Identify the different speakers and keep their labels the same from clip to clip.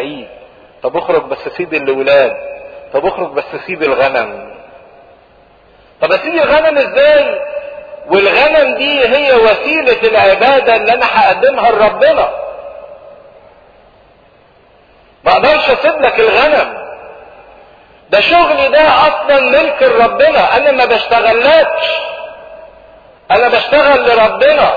Speaker 1: بعيد طب اخرج بس سيب الولاد طب اخرج بس سيب الغنم طب اسيب الغنم ازاي والغنم دي هي وسيلة العبادة اللي انا هقدمها لربنا ما اقدرش اسيب لك الغنم ده شغلي ده اصلا ملك لربنا انا ما بشتغلكش انا بشتغل لربنا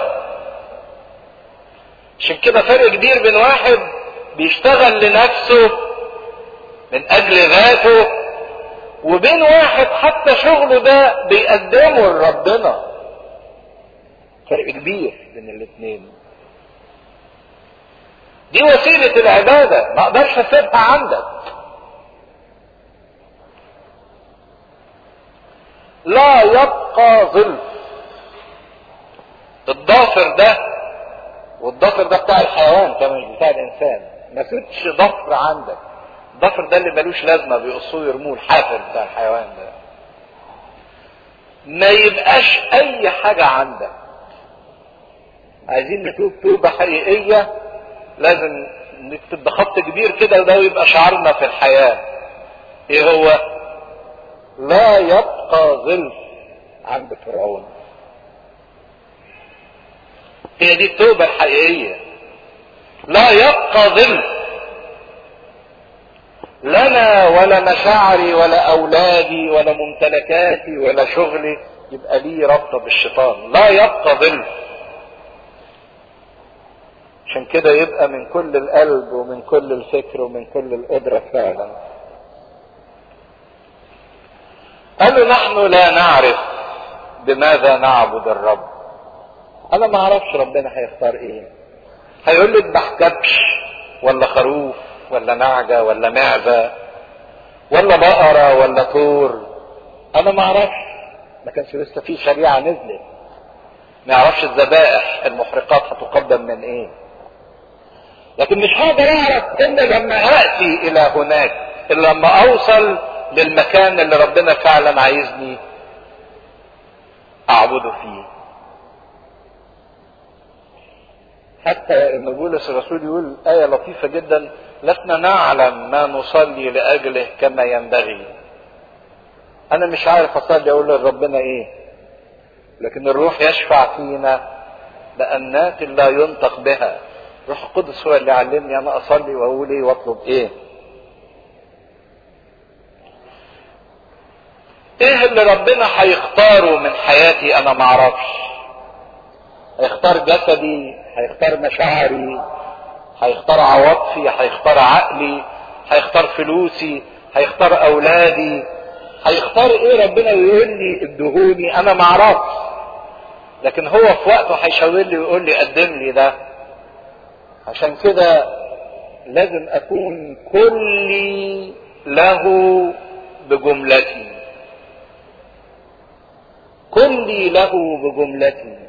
Speaker 1: عشان كده فرق كبير بين واحد بيشتغل لنفسه من اجل ذاته وبين واحد حتى شغله ده بيقدمه لربنا فرق كبير بين الاثنين دي وسيلة العبادة ما اقدرش اسيبها عندك لا يبقى ظلف الضافر ده والضفر ده بتاع الحيوان كمان مش بتاع الانسان ما سيبش ضفر عندك الضفر ده اللي ملوش لازمه بيقصوه يرموه الحافر بتاع الحيوان ده ما يبقاش اي حاجه عندك عايزين نتوب توبه حقيقيه لازم نكتب بخط كبير كده وده يبقى شعارنا في الحياه ايه هو لا يبقى غلف عند فرعون هي دي التوبة الحقيقية لا يبقى ظل لنا ولا مشاعري ولا أولادي ولا ممتلكاتي ولا شغلي يبقى لي رابطة بالشيطان لا يبقى ظل عشان كده يبقى من كل القلب ومن كل الفكر ومن كل القدرة فعلا قالوا نحن لا نعرف بماذا نعبد الرب انا ما اعرفش ربنا هيختار ايه هيقول لي اذبح كبش ولا خروف ولا نعجة ولا معزة ولا بقرة ولا طور انا ما اعرفش ما كانش لسه في شريعة نزلت ما يعرفش الذبائح المحرقات هتقدم من ايه لكن مش هقدر اعرف الا لما اتي الى هناك الا لما اوصل للمكان اللي ربنا فعلا عايزني اعبده فيه حتى ان بولس الرسول يقول آية لطيفة جدا لسنا نعلم ما نصلي لأجله كما ينبغي أنا مش عارف أصلي أقول لربنا إيه لكن الروح يشفع فينا بأنات لا ينطق بها روح القدس هو اللي علمني أنا أصلي وأقول إيه وأطلب إيه إيه اللي ربنا هيختاره من حياتي أنا معرفش هيختار جسدي هيختار مشاعري هيختار عواطفي هيختار عقلي هيختار فلوسي هيختار اولادي هيختار ايه ربنا ويقول لي ادهوني انا ما اعرفش لكن هو في وقته هيشاور لي ويقول لي قدم لي ده عشان كده لازم اكون كلي له بجملتي كلي له بجملتي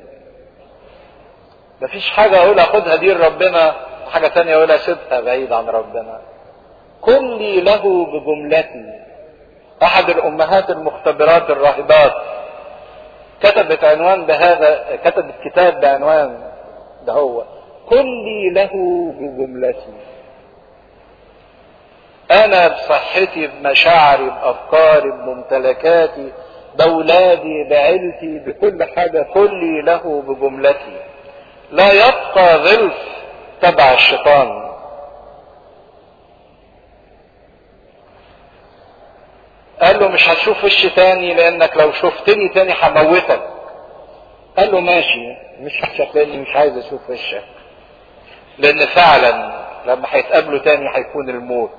Speaker 1: مفيش حاجة أقول أخدها دي لربنا وحاجة تانية أقول أسيبها بعيد عن ربنا كلي له بجملتي أحد الأمهات المختبرات الراهبات كتبت عنوان بهذا كتبت كتاب بعنوان ده هو كلي له بجملتي أنا بصحتي بمشاعري بأفكاري بممتلكاتي بأولادي بعيلتي بكل حاجة كلي له بجملتي لا يبقى غلف تبع الشيطان قال له مش هتشوف وش تاني لانك لو شفتني تاني هموتك قال له ماشي مش هتشوفني مش عايز اشوف وشك لان فعلا لما هيتقابلوا تاني هيكون الموت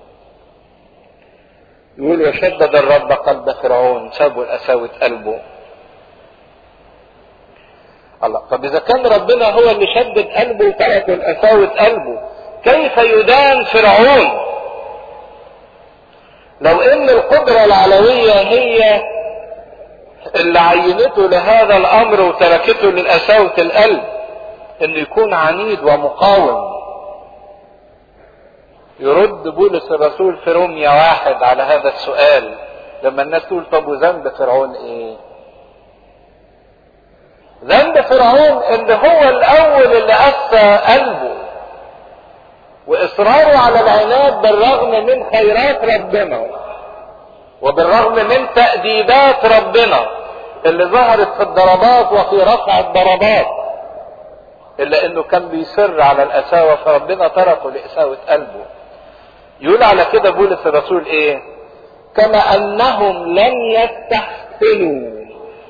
Speaker 1: يقول وشدد الرب قلب فرعون سابوا القساوة قلبه الله طب اذا كان ربنا هو اللي شدد قلبه وترك القساوة قلبه كيف يدان فرعون لو ان القدرة العلوية هي اللي عينته لهذا الامر وتركته للقساوة القلب انه يكون عنيد ومقاوم يرد بولس الرسول في روميا واحد على هذا السؤال لما الناس تقول طب وذنب فرعون ايه ذنب فرعون ان هو الاول اللي قسى قلبه واصر اصراره على العناد بالرغم من خيرات ربنا وبالرغم من تأديبات ربنا اللي ظهرت في الضربات وفي رفع الضربات الا انه كان بيصر على القساوه فربنا تركه لقساوه قلبه يقول على كده بولس الرسول ايه كما انهم لم يستحسنوا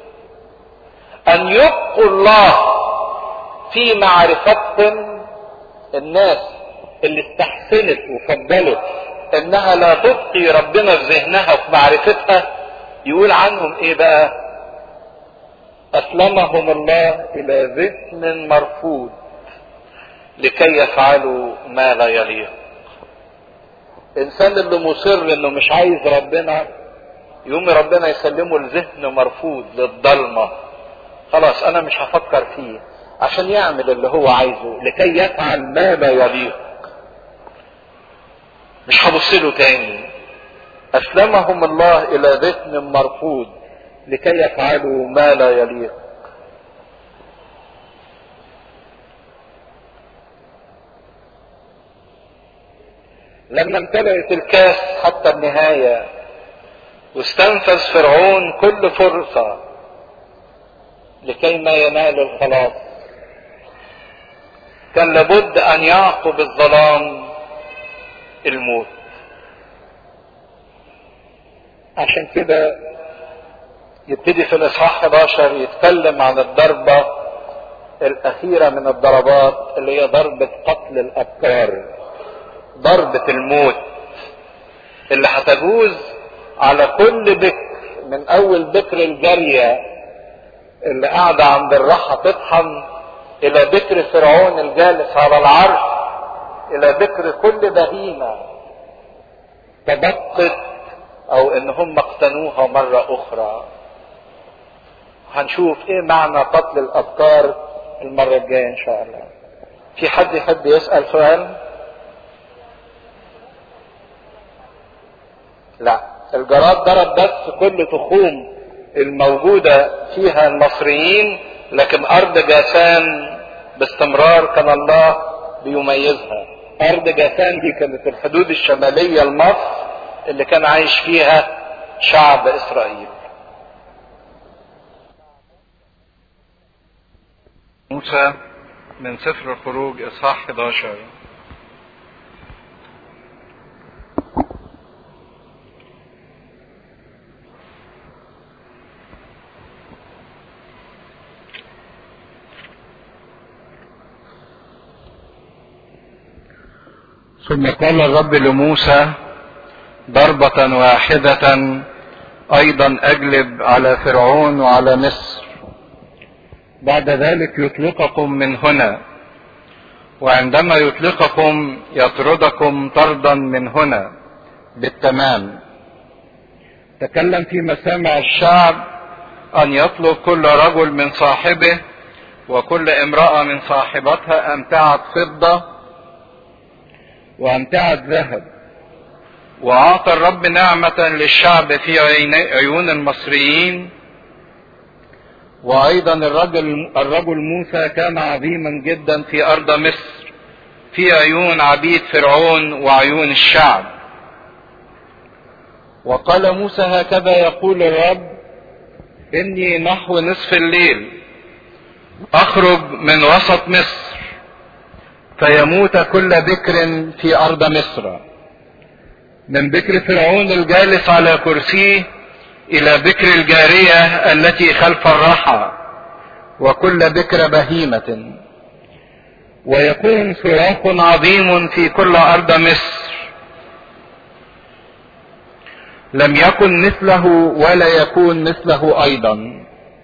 Speaker 1: ان يبقوا الله في معرفتهم الناس اللي استحسنت وفضلت انها لا تبقي ربنا في ذهنها وفي معرفتها يقول عنهم ايه بقى اسلمهم الله الى ذهن مرفوض لكي يفعلوا ما لا يليق الانسان اللي مصر انه مش عايز ربنا يقوم ربنا يسلمه لذهن مرفوض للضلمه خلاص انا مش هفكر فيه عشان يعمل اللي هو عايزه لكي يفعل ما لا يليق مش هبص له تاني اسلمهم الله الى ذهن مرفوض لكي يفعلوا ما لا يليق لما امتلأت الكاس حتى النهاية واستنفذ فرعون كل فرصة لكي ما ينال الخلاص كان لابد ان يعقب الظلام الموت عشان كده يبتدي في الاصحاح 11 يتكلم عن الضربة الاخيرة من الضربات اللي هي ضربة قتل الابكار ضربة الموت اللي هتجوز على كل بكر من اول بكر الجارية اللي قاعدة عند الراحة تطحن الى بكر فرعون الجالس على العرش الى بكر كل بهيمة تبقت او ان هم اقتنوها مرة اخرى هنشوف ايه معنى قتل الابكار المرة الجاية ان شاء الله في حد يحب يسأل سؤال لا الجراد ضرب بس كل تخوم الموجودة فيها المصريين لكن ارض جاسان باستمرار كان الله بيميزها ارض جاسان دي كانت الحدود الشمالية لمصر اللي كان عايش فيها شعب اسرائيل موسى من سفر الخروج اصحاح 11 ثم قال الرب لموسى ضربة واحدة أيضا أجلب على فرعون وعلى مصر بعد ذلك يطلقكم من هنا وعندما يطلقكم يطردكم طردا من هنا بالتمام تكلم في مسامع الشعب أن يطلب كل رجل من صاحبه وكل امرأة من صاحبتها أمتعة فضة وأمتعة ذهب وأعطى الرب نعمة للشعب في عيون المصريين وأيضا الرجل الرجل موسى كان عظيما جدا في أرض مصر في عيون عبيد فرعون وعيون الشعب وقال موسى هكذا يقول الرب إني نحو نصف الليل أخرج من وسط مصر فيموت كل بكر في أرض مصر من بكر فرعون الجالس على كرسيه إلى بكر الجارية التي خلف الرحى وكل بكر بهيمة ويكون صراخ عظيم في كل أرض مصر لم يكن مثله ولا يكون مثله أيضا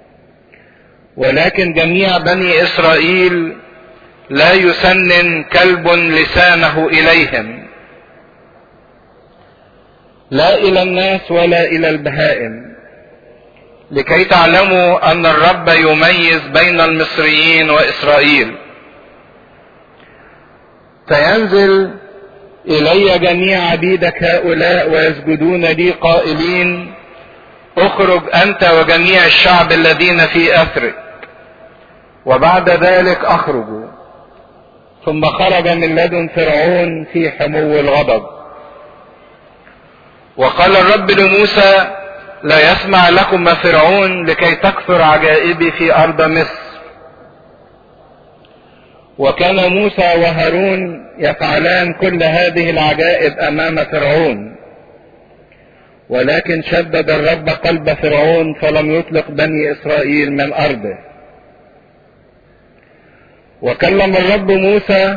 Speaker 1: ولكن جميع بني إسرائيل لا يسنن كلب لسانه إليهم لا الى الناس ولا الى البهائم لكي تعلموا ان الرب يميز بين المصريين واسرائيل فينزل الي جميع عبيدك هؤلاء ويسجدون لي قائلين اخرج انت وجميع الشعب الذين في اثرك وبعد ذلك اخرج ثم خرج من لدن فرعون في حمو الغضب وقال الرب لموسى لا يسمع لكم فرعون لكي تكثر عجائبي في ارض مصر وكان موسى وهارون يفعلان كل هذه العجائب امام فرعون ولكن شدد الرب قلب فرعون فلم يطلق بني اسرائيل من ارضه وكلم الرب موسى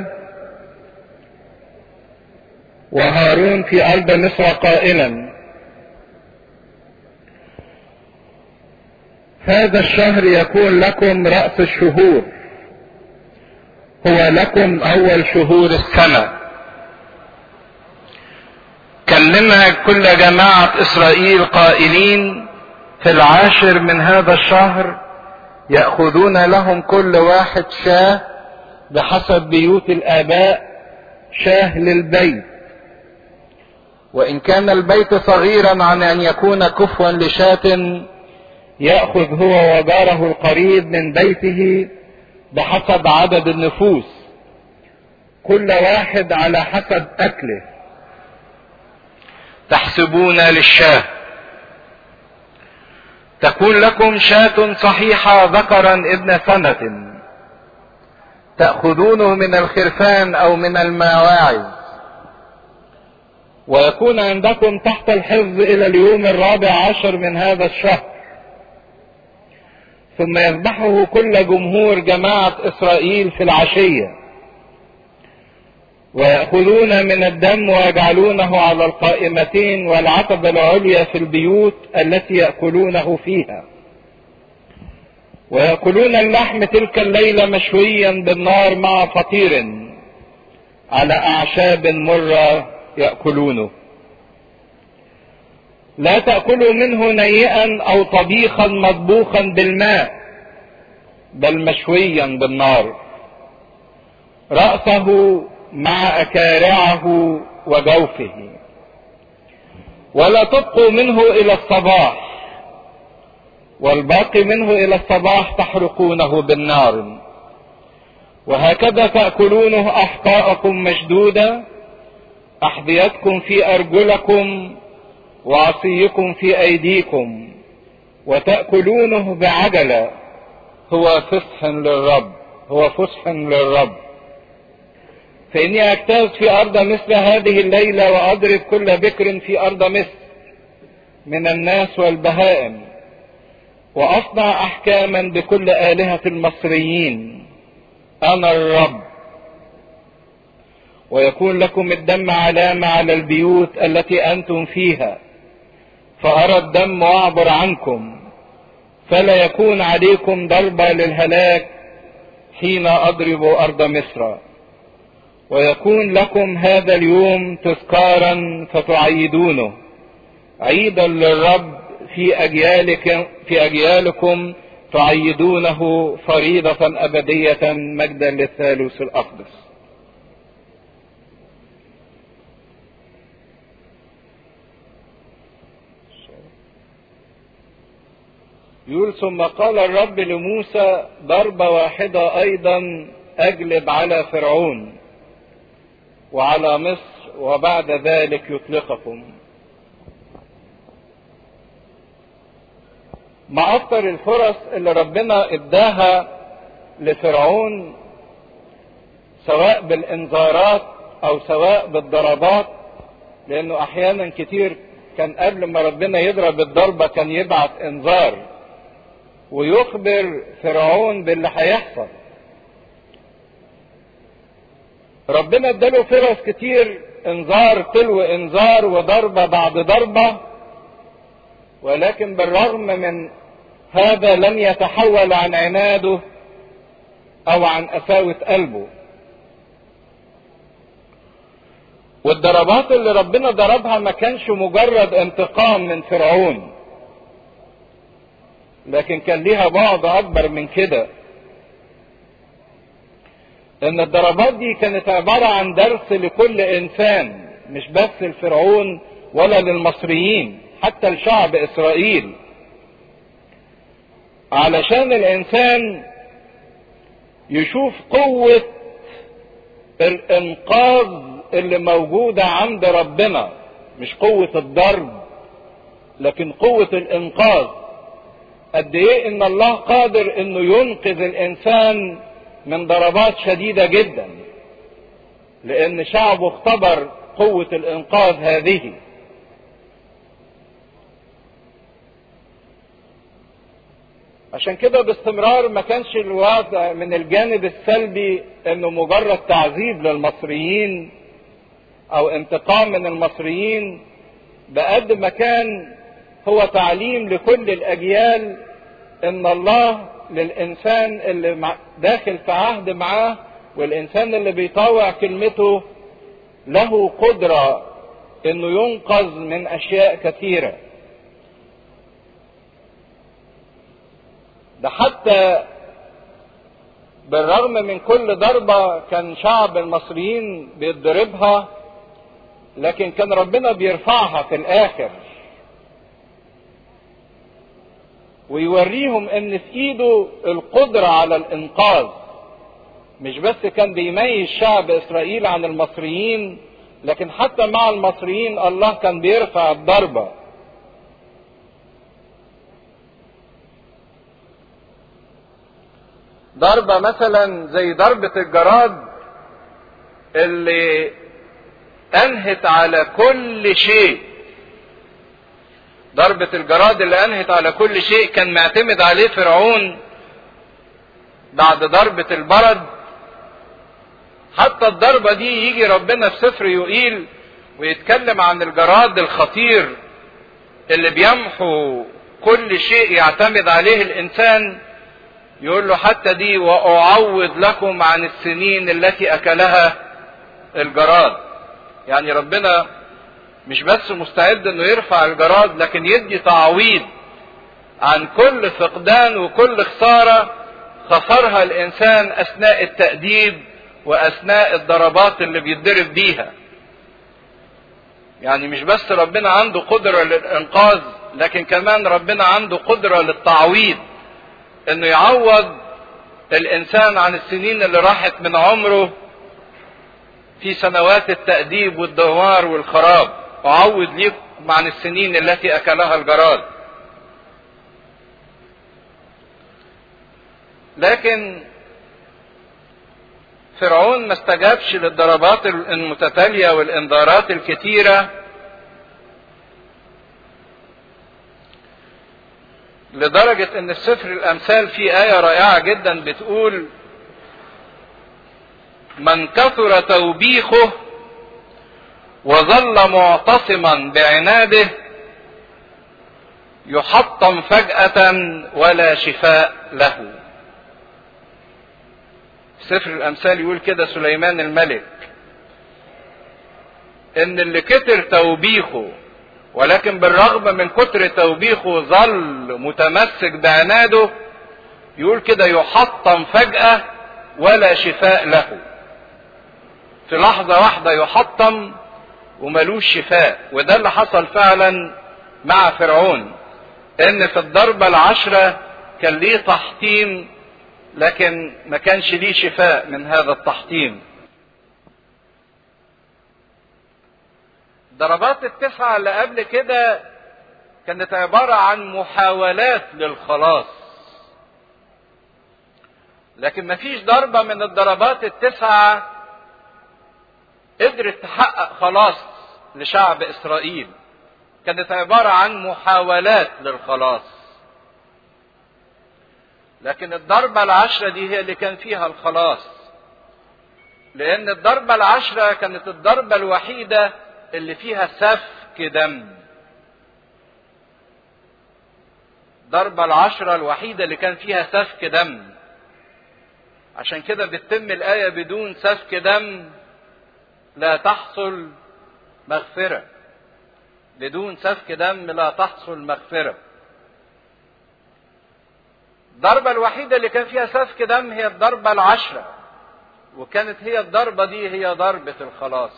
Speaker 1: وهارون في ارض مصر قائلا هذا الشهر يكون لكم رأس الشهور هو لكم أول شهور السنة كلمها كل جماعة إسرائيل قائلين في العاشر من هذا الشهر يأخذون لهم كل واحد شاه بحسب بيوت الآباء شاه للبيت وإن كان البيت صغيرا عن أن يكون كفوا لشاة يأخذ هو وجاره القريب من بيته بحسب عدد النفوس كل واحد على حسب أكله تحسبون للشاه تكون لكم شاة صحيحة ذكرا ابن سنة تأخذونه من الخرفان أو من المواعظ ويكون عندكم تحت الحفظ إلى اليوم الرابع عشر من هذا الشهر ثم يذبحه كل جمهور جماعة إسرائيل في العشية ويأخذون من الدم ويجعلونه على القائمتين والعتبة العليا في البيوت التي يأكلونه فيها ويأكلون اللحم تلك الليلة مشويا بالنار مع فطير على أعشاب مرة يأكلونه لا تأكلوا منه نيئا أو طبيخا مطبوخا بالماء بل مشويا بالنار رأسه مع أكارعه وجوفه ولا تبقوا منه إلى الصباح والباقي منه إلى الصباح تحرقونه بالنار وهكذا تأكلونه أحقاءكم مشدودة أحذيتكم في أرجلكم وعصيكم في أيديكم وتأكلونه بعجلة هو فصح للرب هو فصح للرب فإني أجتاز في أرض مثل هذه الليلة وأضرب كل بكر في أرض مصر من الناس والبهائم وأصنع أحكاما بكل آلهة المصريين أنا الرب ويكون لكم الدم علامة على البيوت التي أنتم فيها فأرى الدم وأعبر عنكم فلا يكون عليكم ضربة للهلاك حين أضرب أرض مصر ويكون لكم هذا اليوم تذكارا فتعيدونه عيدا للرب في أجيالكم في أجيالكم تعيدونه فريضة أبدية مجدا للثالوث الأقدس يقول ثم قال الرب لموسى ضربة واحدة أيضا أجلب على فرعون وعلى مصر وبعد ذلك يطلقكم ما أكتر الفرص اللي ربنا اداها لفرعون سواء بالانذارات او سواء بالضربات لانه احيانا كتير كان قبل ما ربنا يضرب الضربة كان يبعت انذار ويخبر فرعون باللي هيحصل ربنا اداله فرص كتير انذار تلو انذار وضربة بعد ضربة ولكن بالرغم من هذا لم يتحول عن عناده او عن قساوة قلبه والضربات اللي ربنا ضربها ما كانش مجرد انتقام من فرعون لكن كان ليها بعد اكبر من كده ان الضربات دي كانت عبارة عن درس لكل انسان مش بس الفرعون ولا للمصريين حتى لشعب اسرائيل علشان الانسان يشوف قوة الانقاذ اللي موجودة عند ربنا مش قوة الضرب لكن قوة الانقاذ قد ايه ان الله قادر انه ينقذ الانسان من ضربات شديدة جدا لان شعبه اختبر قوة الانقاذ هذه عشان كده باستمرار ما كانش الوضع من الجانب السلبي انه مجرد تعذيب للمصريين او انتقام من المصريين بقد ما كان هو تعليم لكل الاجيال ان الله للانسان اللي داخل في عهد معاه والانسان اللي بيطاوع كلمته له قدرة انه ينقذ من اشياء كثيره ده حتى بالرغم من كل ضربة كان شعب المصريين بيضربها لكن كان ربنا بيرفعها في الآخر ويوريهم ان في ايده القدرة على الانقاذ مش بس كان بيميز شعب اسرائيل عن المصريين لكن حتى مع المصريين الله كان بيرفع الضربه ضربة مثلا زي ضربة الجراد اللي انهت على كل شيء ضربة الجراد اللي انهت على كل شيء كان معتمد عليه فرعون بعد ضربة البرد حتى الضربة دي يجي ربنا في سفر يقيل ويتكلم عن الجراد الخطير اللي بيمحو كل شيء يعتمد عليه الانسان يقول له حتى دي واعوض لكم عن السنين التي اكلها الجراد يعني ربنا مش بس مستعد انه يرفع الجراد لكن يدي تعويض عن كل فقدان وكل خساره خسرها الانسان اثناء التاديب واثناء الضربات اللي بيتضرب بيها يعني مش بس ربنا عنده قدره للانقاذ لكن كمان ربنا عنده قدره للتعويض انه يعوض الانسان عن السنين اللي راحت من عمره في سنوات التأديب والدوار والخراب وعوض ليكم عن السنين التي اكلها الجراد لكن فرعون ما استجابش للضربات المتتالية والانذارات الكتيرة لدرجة ان السفر الامثال فيه آية رائعة جدا بتقول من كثر توبيخه وظل معتصما بعناده يحطم فجأة ولا شفاء له سفر الامثال يقول كده سليمان الملك ان اللي كتر توبيخه ولكن بالرغم من كتر توبيخه ظل متمسك بعناده يقول كده يحطم فجأة ولا شفاء له في لحظة واحدة يحطم وملوش شفاء وده اللي حصل فعلا مع فرعون ان في الضربة العشرة كان ليه تحطيم لكن ما كانش ليه شفاء من هذا التحطيم ضربات التسعة اللي قبل كده كانت عبارة عن محاولات للخلاص لكن مفيش ضربة من الضربات التسعة قدرت تحقق خلاص لشعب إسرائيل كانت عبارة عن محاولات للخلاص لكن الضربة العشرة دي هي اللي كان فيها الخلاص لأن الضربة العشرة كانت الضربة الوحيدة اللي فيها سفك دم ضربة العشرة الوحيدة اللي كان فيها سفك دم عشان كده بتتم الآية بدون سفك دم لا تحصل مغفرة بدون سفك دم لا تحصل مغفرة الضربة الوحيدة اللي كان فيها سفك دم هي الضربة العشرة وكانت هي الضربة دي هي ضربة الخلاص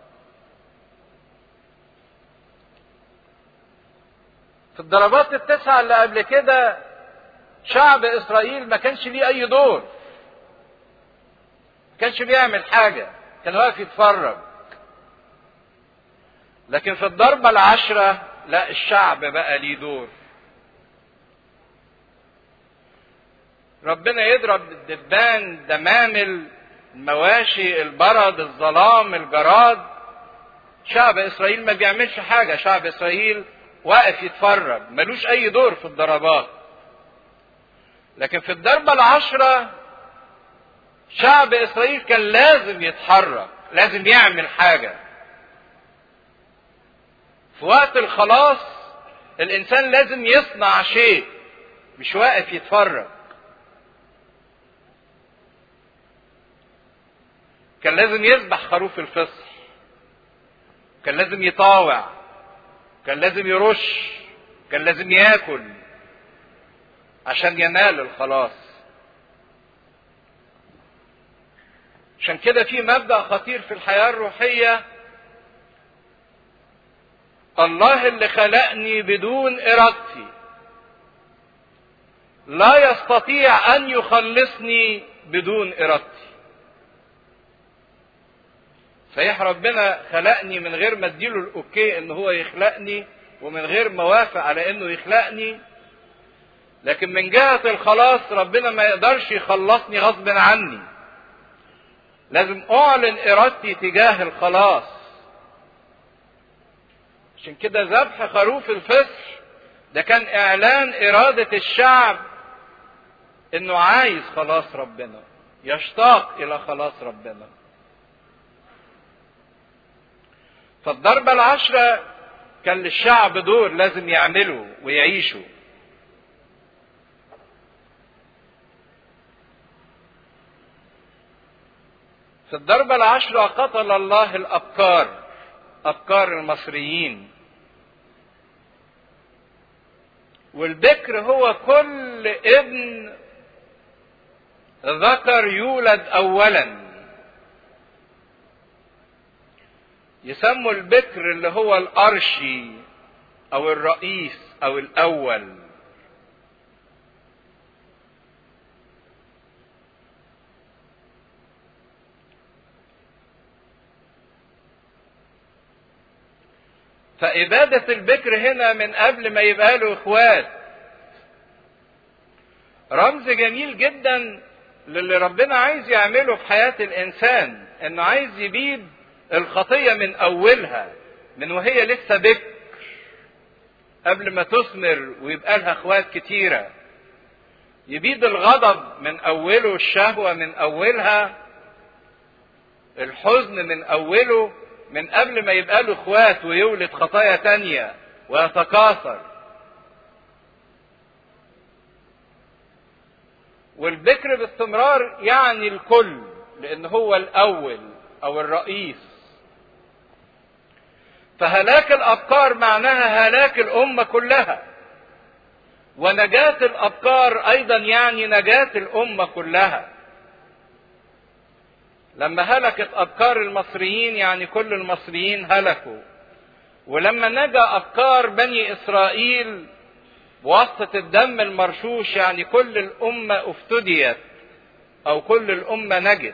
Speaker 1: في الضربات التسعة اللي قبل كده شعب إسرائيل ما كانش ليه أي دور ما كانش بيعمل حاجة كان واقف يتفرج لكن في الضربة العشرة لا الشعب بقى ليه دور ربنا يضرب الدبان دمامل المواشي البرد الظلام الجراد شعب اسرائيل ما بيعملش حاجه شعب اسرائيل واقف يتفرج ملوش اي دور في الضربات لكن في الضربه العشره شعب اسرائيل كان لازم يتحرك لازم يعمل حاجه في وقت الخلاص الانسان لازم يصنع شيء مش واقف يتفرج كان لازم يذبح خروف الفصح كان لازم يطاوع كان لازم يرش كان لازم ياكل عشان ينال الخلاص عشان كده في مبدا خطير في الحياه الروحيه الله اللي خلقني بدون ارادتي لا يستطيع ان يخلصني بدون ارادتي صحيح ربنا خلقني من غير ما اديله الاوكي ان هو يخلقني ومن غير ما وافق على انه يخلقني لكن من جهة الخلاص ربنا ما يقدرش يخلصني غصب عني لازم اعلن ارادتي تجاه الخلاص عشان كده ذبح خروف الفصح ده كان اعلان ارادة الشعب انه عايز خلاص ربنا يشتاق الى خلاص ربنا فالضربة العشرة كان للشعب دور لازم يعمله ويعيشه في الضربة العشرة قتل الله الأبكار أبكار المصريين والبكر هو كل ابن ذكر يولد أولاً يسموا البكر اللي هو الارشي او الرئيس او الاول فإبادة البكر هنا من قبل ما يبقى له إخوات رمز جميل جدا للي ربنا عايز يعمله في حياة الإنسان إنه عايز يبيد الخطية من أولها من وهي لسه بكر قبل ما تثمر ويبقى لها اخوات كتيرة يبيد الغضب من أوله الشهوة من أولها الحزن من أوله من قبل ما يبقى له اخوات ويولد خطايا تانية ويتكاثر والبكر باستمرار يعني الكل لأن هو الأول أو الرئيس فهلاك الابكار معناها هلاك الامه كلها ونجاه الابكار ايضا يعني نجاه الامه كلها لما هلكت ابكار المصريين يعني كل المصريين هلكوا ولما نجا ابكار بني اسرائيل بواسطه الدم المرشوش يعني كل الامه افتديت او كل الامه نجت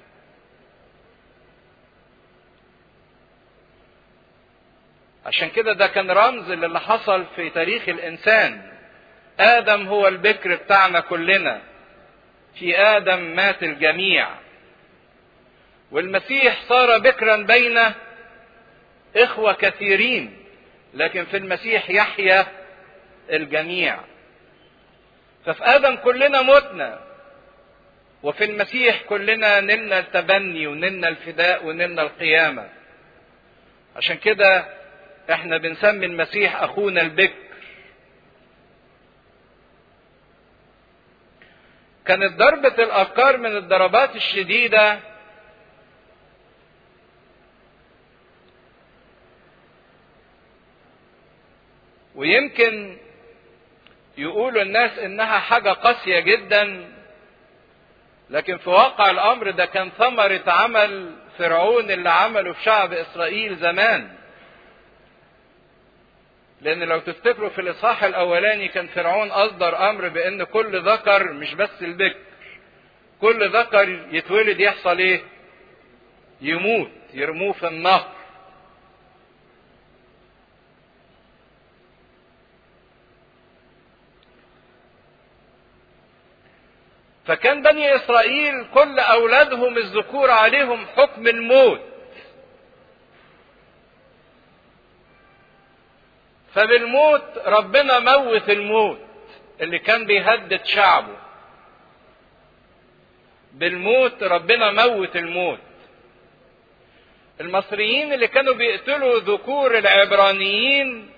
Speaker 1: عشان كده ده كان رمز للي حصل في تاريخ الانسان ادم هو البكر بتاعنا كلنا في ادم مات الجميع والمسيح صار بكرا بين اخوه كثيرين لكن في المسيح يحيا الجميع ففي ادم كلنا متنا وفي المسيح كلنا نلنا التبني ونلنا الفداء ونلنا القيامه عشان كده احنا بنسمي المسيح اخونا البكر كانت ضربة الأفكار من الضربات الشديدة ويمكن يقولوا الناس إنها حاجة قاسية جدا لكن في واقع الأمر ده كان ثمرة عمل فرعون اللي عمله في شعب إسرائيل زمان لان لو تفتكروا في الاصحاح الاولاني كان فرعون اصدر امر بان كل ذكر مش بس البكر كل ذكر يتولد يحصل ايه يموت يرموه في النهر فكان بني اسرائيل كل اولادهم الذكور عليهم حكم الموت فبالموت ربنا موت الموت اللي كان بيهدد شعبه بالموت ربنا موت الموت المصريين اللي كانوا بيقتلوا ذكور العبرانيين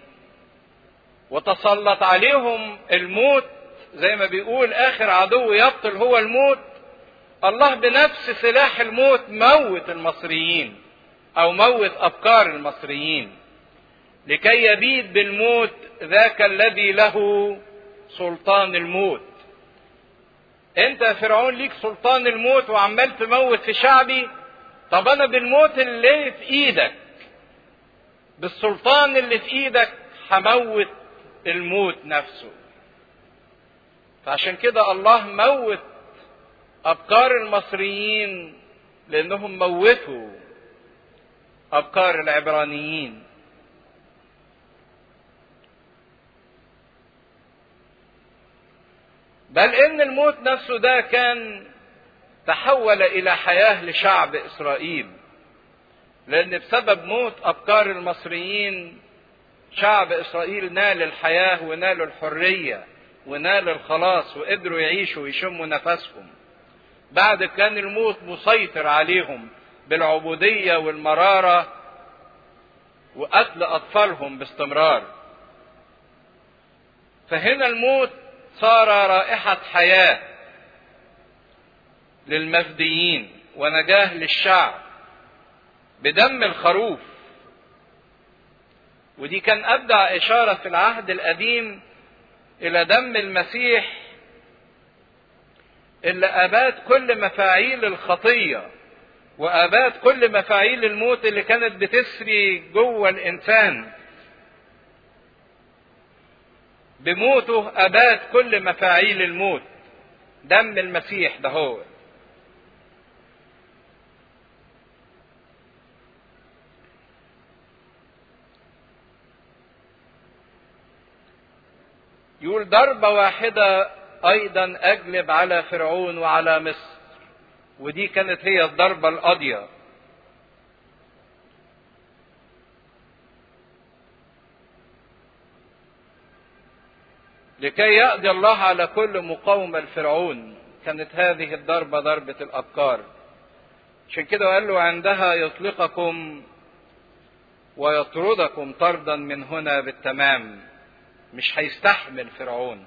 Speaker 1: وتسلط عليهم الموت زي ما بيقول اخر عدو يقتل هو الموت الله بنفس سلاح الموت موت المصريين او موت افكار المصريين لكي يبيد بالموت ذاك الذي له سلطان الموت انت يا فرعون ليك سلطان الموت وعمال تموت في شعبي طب انا بالموت اللي في ايدك بالسلطان اللي في ايدك هموت الموت نفسه فعشان كده الله موت افكار المصريين لانهم موتوا افكار العبرانيين بل ان الموت نفسه ده كان تحول الى حياه لشعب اسرائيل لان بسبب موت افكار المصريين شعب اسرائيل نال الحياه ونال الحريه ونال الخلاص وقدروا يعيشوا ويشموا نفسهم بعد كان الموت مسيطر عليهم بالعبوديه والمراره وقتل اطفالهم باستمرار فهنا الموت صار رائحة حياة للمفديين ونجاة للشعب بدم الخروف ودي كان أبدع إشارة في العهد القديم إلى دم المسيح اللي أباد كل مفاعيل الخطية وأباد كل مفاعيل الموت اللي كانت بتسري جوه الإنسان بموته أباد كل مفاعيل الموت دم المسيح ده هو يقول ضربة واحدة أيضا أجلب على فرعون وعلى مصر ودي كانت هي الضربة القاضية لكي يقضي الله على كل مقاومة لفرعون كانت هذه الضربة ضربة الأبكار عشان كده قال له عندها يطلقكم ويطردكم طردا من هنا بالتمام مش هيستحمل فرعون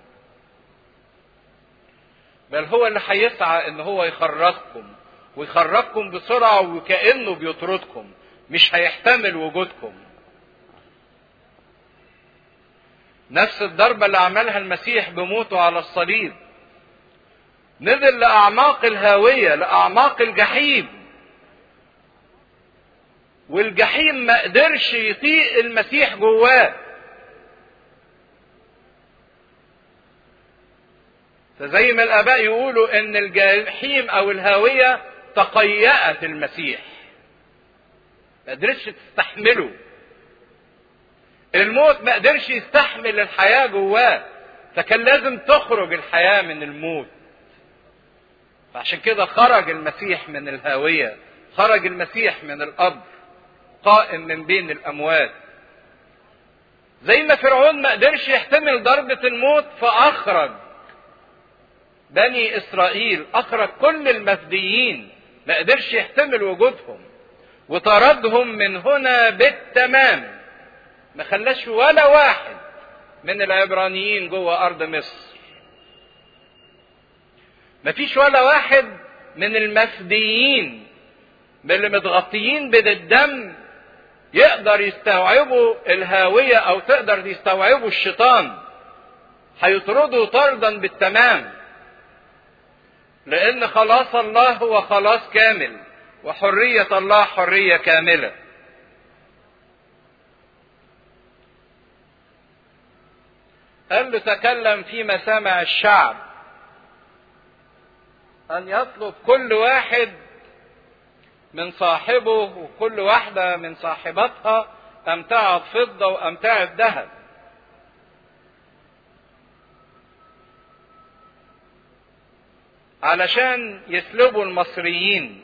Speaker 1: بل هو اللي هيسعى ان هو يخرجكم ويخرجكم بسرعة وكأنه بيطردكم مش هيحتمل وجودكم نفس الضربة اللي عملها المسيح بموته على الصليب نزل لأعماق الهاوية لأعماق الجحيم والجحيم ما قدرش يطيق المسيح جواه فزي ما الآباء يقولوا إن الجحيم أو الهاوية تقيأت المسيح ما قدرتش تستحمله الموت ما قدرش يستحمل الحياة جواه فكان لازم تخرج الحياة من الموت فعشان كده خرج المسيح من الهاوية خرج المسيح من القبر قائم من بين الأموات زي ما فرعون ما قدرش يحتمل ضربة الموت فأخرج بني إسرائيل أخرج كل المفديين ما قدرش يحتمل وجودهم وطردهم من هنا بالتمام ما خلاش ولا واحد من العبرانيين جوه ارض مصر ما فيش ولا واحد من المفديين من اللي متغطيين بالدم يقدر يستوعبوا الهاوية او تقدر يستوعبوا الشيطان هيطردوا طردا بالتمام لان خلاص الله هو خلاص كامل وحرية الله حرية كاملة قال له تكلم في مسامع الشعب أن يطلب كل واحد من صاحبه وكل واحدة من صاحباتها أمتعة فضة وأمتعة ذهب علشان يسلبوا المصريين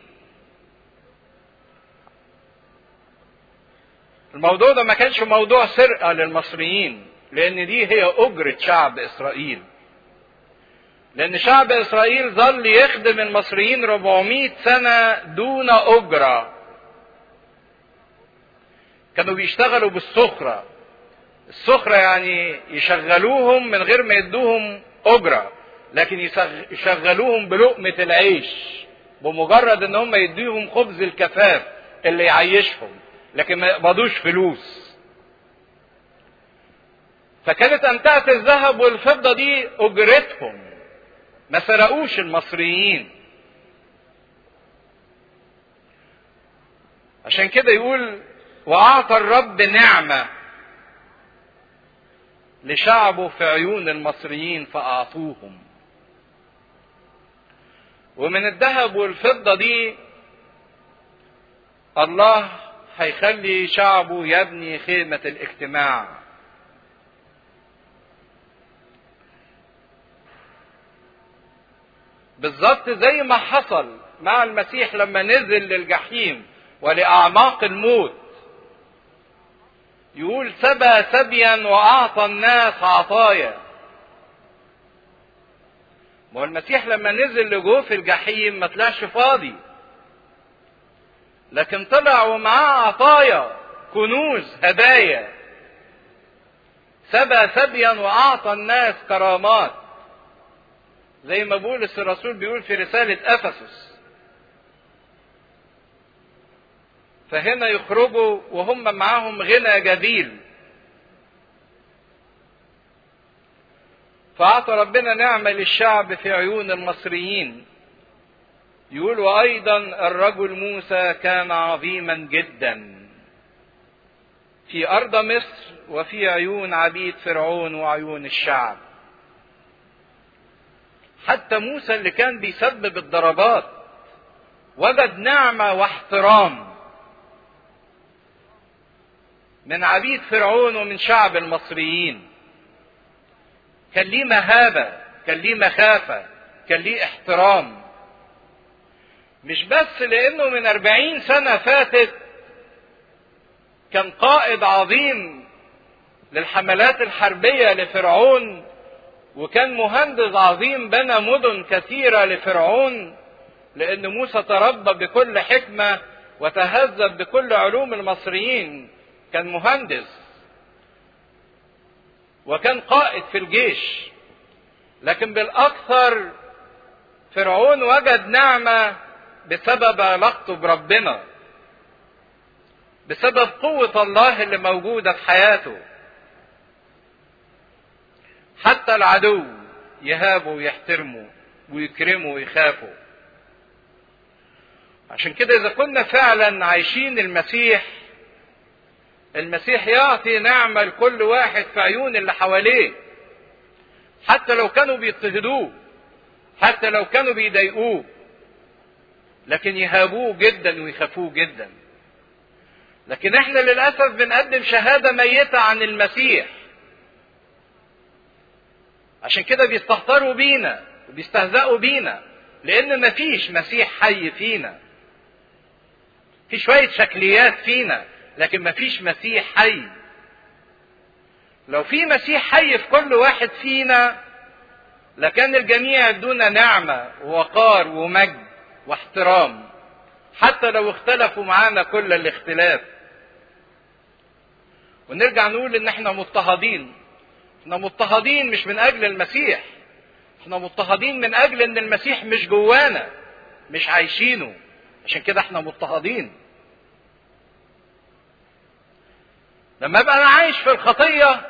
Speaker 1: الموضوع ده ما كانش موضوع سرقة للمصريين لأن دي هي أجرة شعب إسرائيل لأن شعب إسرائيل ظل يخدم المصريين 400 سنة دون أجرة كانوا بيشتغلوا بالسخرة السخرة يعني يشغلوهم من غير ما يدوهم أجرة لكن يشغلوهم بلقمة العيش بمجرد ان هم يديهم خبز الكفاف اللي يعيشهم لكن ما يقبضوش فلوس فكانت أمتعة الذهب والفضة دي أجرتهم ما سرقوش المصريين عشان كده يقول وأعطى الرب نعمة لشعبه في عيون المصريين فأعطوهم ومن الذهب والفضة دي الله هيخلي شعبه يبني خيمة الاجتماع بالظبط زي ما حصل مع المسيح لما نزل للجحيم ولأعماق الموت يقول سبى سبيا وأعطى الناس عطايا ما هو المسيح لما نزل لجوف الجحيم ما طلعش فاضي لكن طلع ومعاه عطايا كنوز هدايا سبى سبيا واعطى الناس كرامات زي ما بولس الرسول بيقول في رسالة افسس فهنا يخرجوا وهم معاهم غنى جديل فأعطى ربنا نعمة للشعب في عيون المصريين يقول وأيضا الرجل موسى كان عظيما جدا في أرض مصر وفي عيون عبيد فرعون وعيون الشعب حتى موسى اللي كان بيسبب الضربات وجد نعمة واحترام من عبيد فرعون ومن شعب المصريين كان ليه مهابة كان ليه مخافة كان ليه احترام مش بس لانه من أربعين سنة فاتت كان قائد عظيم للحملات الحربية لفرعون وكان مهندس عظيم بنى مدن كثيرة لفرعون لأن موسى تربى بكل حكمة وتهذب بكل علوم المصريين كان مهندس وكان قائد في الجيش لكن بالأكثر فرعون وجد نعمة بسبب علاقته بربنا بسبب قوة الله اللي موجودة في حياته حتى العدو يهابه ويحترمه ويكرمه ويخافه عشان كده إذا كنا فعلا عايشين المسيح المسيح يعطي نعمة لكل واحد في عيون اللي حواليه حتى لو كانوا بيضطهدوه حتى لو كانوا بيضايقوه لكن يهابوه جدا ويخافوه جدا لكن احنا للاسف بنقدم شهاده ميته عن المسيح عشان كده بيستهتروا بينا وبيستهزئوا بينا لان مفيش مسيح حي فينا في شويه شكليات فينا لكن مفيش مسيح حي لو في مسيح حي في كل واحد فينا لكان الجميع دون نعمه ووقار ومجد واحترام حتى لو اختلفوا معانا كل الاختلاف ونرجع نقول ان احنا مضطهدين احنا مضطهدين مش من اجل المسيح احنا مضطهدين من اجل ان المسيح مش جوانا مش عايشينه عشان كده احنا مضطهدين لما ابقى انا عايش في الخطيه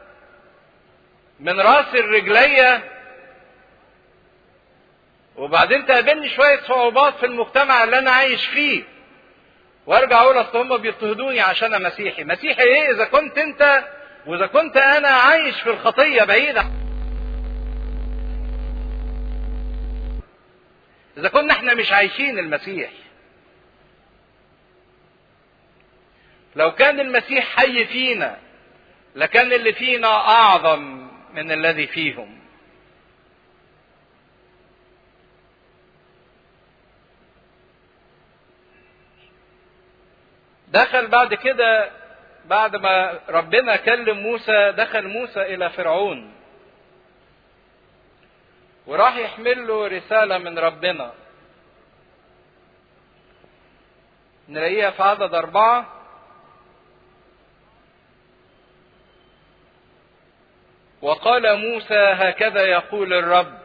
Speaker 1: من راس الرجليه وبعدين تقابلني شويه صعوبات في المجتمع اللي انا عايش فيه وارجع اقول اصل هم بيضطهدوني عشان انا مسيحي مسيحي ايه اذا كنت انت واذا كنت انا عايش في الخطيه بعيد اذا كنا احنا مش عايشين المسيح لو كان المسيح حي فينا لكان اللي فينا اعظم من الذي فيهم دخل بعد كده بعد ما ربنا كلم موسى دخل موسى الى فرعون وراح يحمل له رسالة من ربنا نلاقيها في عدد أربعة وقال موسى هكذا يقول الرب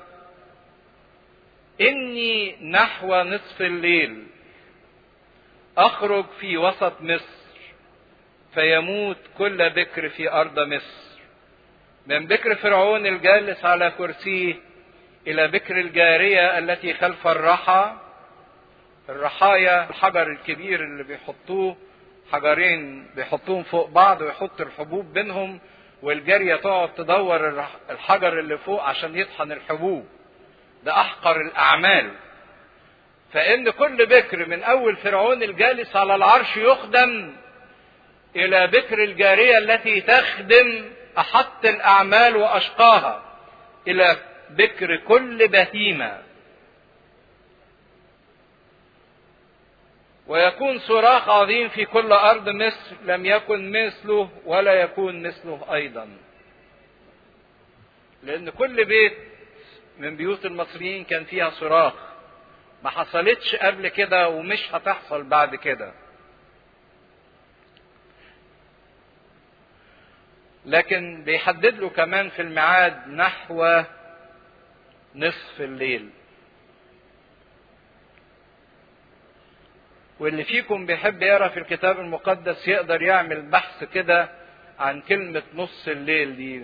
Speaker 1: إني نحو نصف الليل أخرج في وسط مصر فيموت كل بكر في أرض مصر من بكر فرعون الجالس على كرسيه إلى بكر الجارية التي خلف الرحى الرحايا الحجر الكبير اللي بيحطوه حجرين بيحطوهم فوق بعض ويحط الحبوب بينهم والجارية تقعد تدور الحجر اللي فوق عشان يطحن الحبوب ده أحقر الأعمال فإن كل بكر من أول فرعون الجالس على العرش يخدم إلى بكر الجارية التي تخدم أحط الأعمال وأشقاها إلى بكر كل بهيمة ويكون صراخ عظيم في كل أرض مصر لم يكن مثله ولا يكون مثله أيضا لأن كل بيت من بيوت المصريين كان فيها صراخ ما حصلتش قبل كده ومش هتحصل بعد كده لكن بيحدد له كمان في الميعاد نحو نصف الليل واللي فيكم بيحب يقرا في الكتاب المقدس يقدر يعمل بحث كده عن كلمة نص الليل دي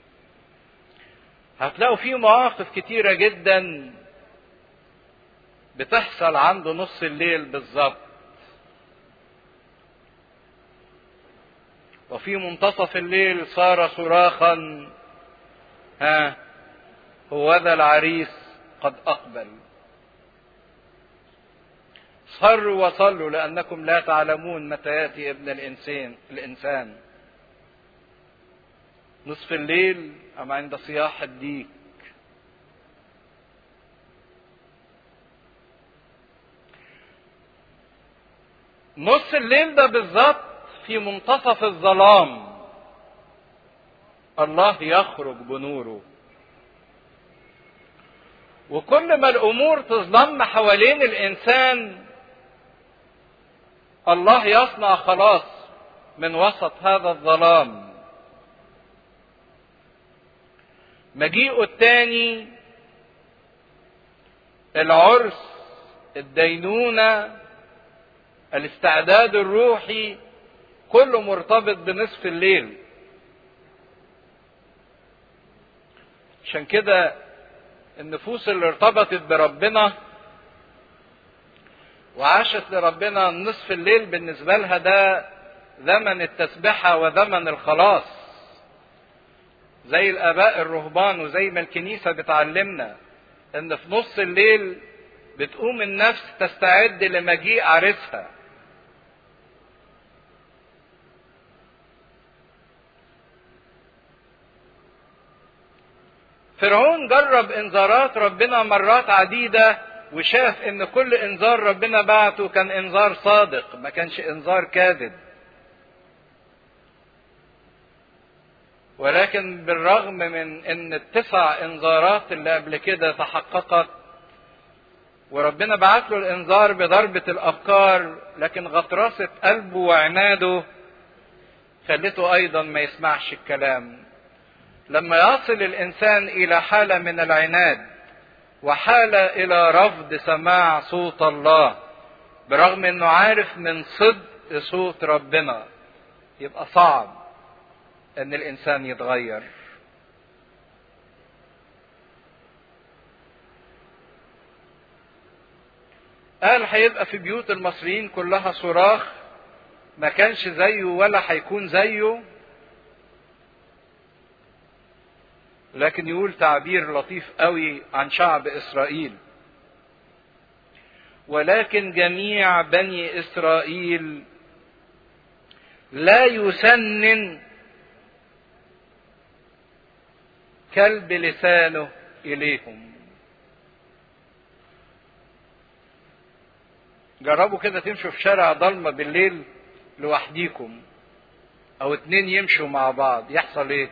Speaker 1: هتلاقوا فيه مواقف كتيرة جدا بتحصل عند نص الليل بالظبط وفي منتصف الليل صار صراخا ها هو ذا العريس قد أقبل صروا وصلوا لأنكم لا تعلمون متى يأتي ابن الإنسان الإنسان نصف الليل أم عند صياح الديك نص الليل ده بالظبط في منتصف الظلام الله يخرج بنوره وكل ما الامور تظلم حوالين الانسان الله يصنع خلاص من وسط هذا الظلام مجيئه الثاني العرس الدينونه الاستعداد الروحي كله مرتبط بنصف الليل عشان كده النفوس اللي ارتبطت بربنا وعاشت لربنا نصف الليل بالنسبة لها ده زمن التسبحة وزمن الخلاص زي الآباء الرهبان وزي ما الكنيسة بتعلمنا إن في نص الليل بتقوم النفس تستعد لمجيء عريسها فرعون جرب انذارات ربنا مرات عديده وشاف ان كل انذار ربنا بعته كان انذار صادق ما كانش انذار كاذب ولكن بالرغم من ان التسع انذارات اللي قبل كده تحققت وربنا بعت له الانذار بضربة الافكار لكن غطرسة قلبه وعناده خلته ايضا ما يسمعش الكلام لما يصل الانسان الى حاله من العناد وحاله الى رفض سماع صوت الله برغم انه عارف من صدق صوت ربنا يبقى صعب ان الانسان يتغير قال هيبقى في بيوت المصريين كلها صراخ ما كانش زيه ولا هيكون زيه لكن يقول تعبير لطيف قوي عن شعب اسرائيل ولكن جميع بني اسرائيل لا يسنن كلب لسانه اليهم جربوا كده تمشوا في شارع ضلمه بالليل لوحديكم او اتنين يمشوا مع بعض يحصل ايه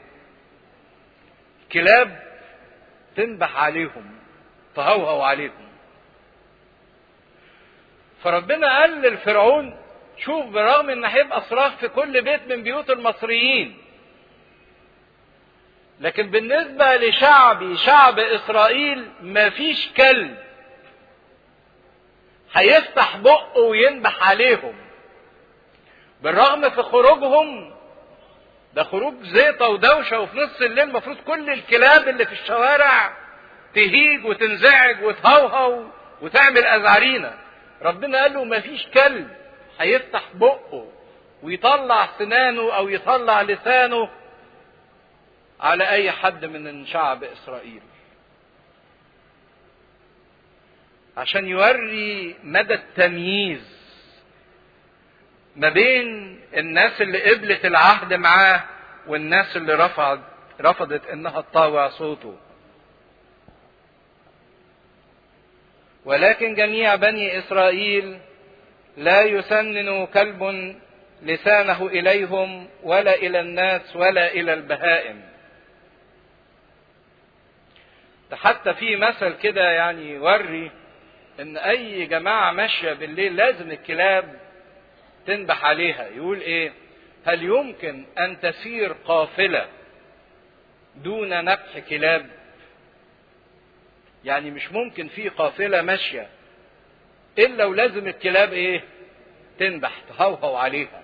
Speaker 1: كلاب تنبح عليهم تهوهو عليهم فربنا قال للفرعون شوف برغم ان هيبقى صراخ في كل بيت من بيوت المصريين لكن بالنسبة لشعبي شعب اسرائيل مفيش كلب هيفتح بقه وينبح عليهم بالرغم في خروجهم ده خروج زيطة ودوشة وفي نص الليل المفروض كل الكلاب اللي في الشوارع تهيج وتنزعج وتهوهو وتعمل أزعرينة ربنا قال له مفيش كلب هيفتح بقه ويطلع سنانه أو يطلع لسانه على أي حد من شعب إسرائيل عشان يوري مدى التمييز ما بين الناس اللي قبلت العهد معاه والناس اللي رفضت رفضت انها تطاوع صوته ولكن جميع بني اسرائيل لا يسنن كلب لسانه اليهم ولا الى الناس ولا الى البهائم حتى في مثل كده يعني يوري ان اي جماعه ماشيه بالليل لازم الكلاب تنبح عليها يقول ايه هل يمكن ان تسير قافله دون نبح كلاب يعني مش ممكن في قافله ماشيه الا ولازم الكلاب ايه تنبح تهوهو عليها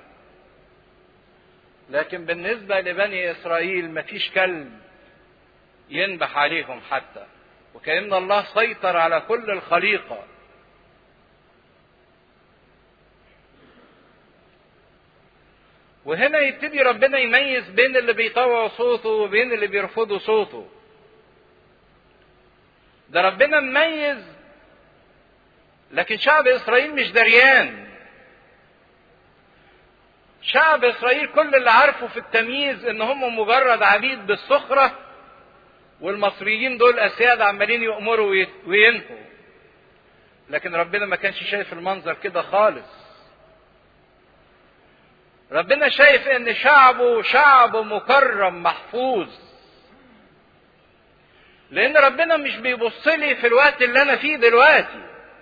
Speaker 1: لكن بالنسبه لبني اسرائيل مفيش كلب ينبح عليهم حتى وكأن الله سيطر على كل الخليقة وهنا يبتدي ربنا يميز بين اللي بيطوعوا صوته وبين اللي بيرفضوا صوته ده ربنا مميز لكن شعب اسرائيل مش دريان شعب اسرائيل كل اللي عارفه في التمييز ان هم مجرد عبيد بالسخره والمصريين دول اسياد عمالين يؤمروا وينهوا لكن ربنا ما كانش شايف المنظر كده خالص ربنا شايف ان شعبه شعب مكرم محفوظ لان ربنا مش بيبص لي في الوقت اللي انا فيه دلوقتي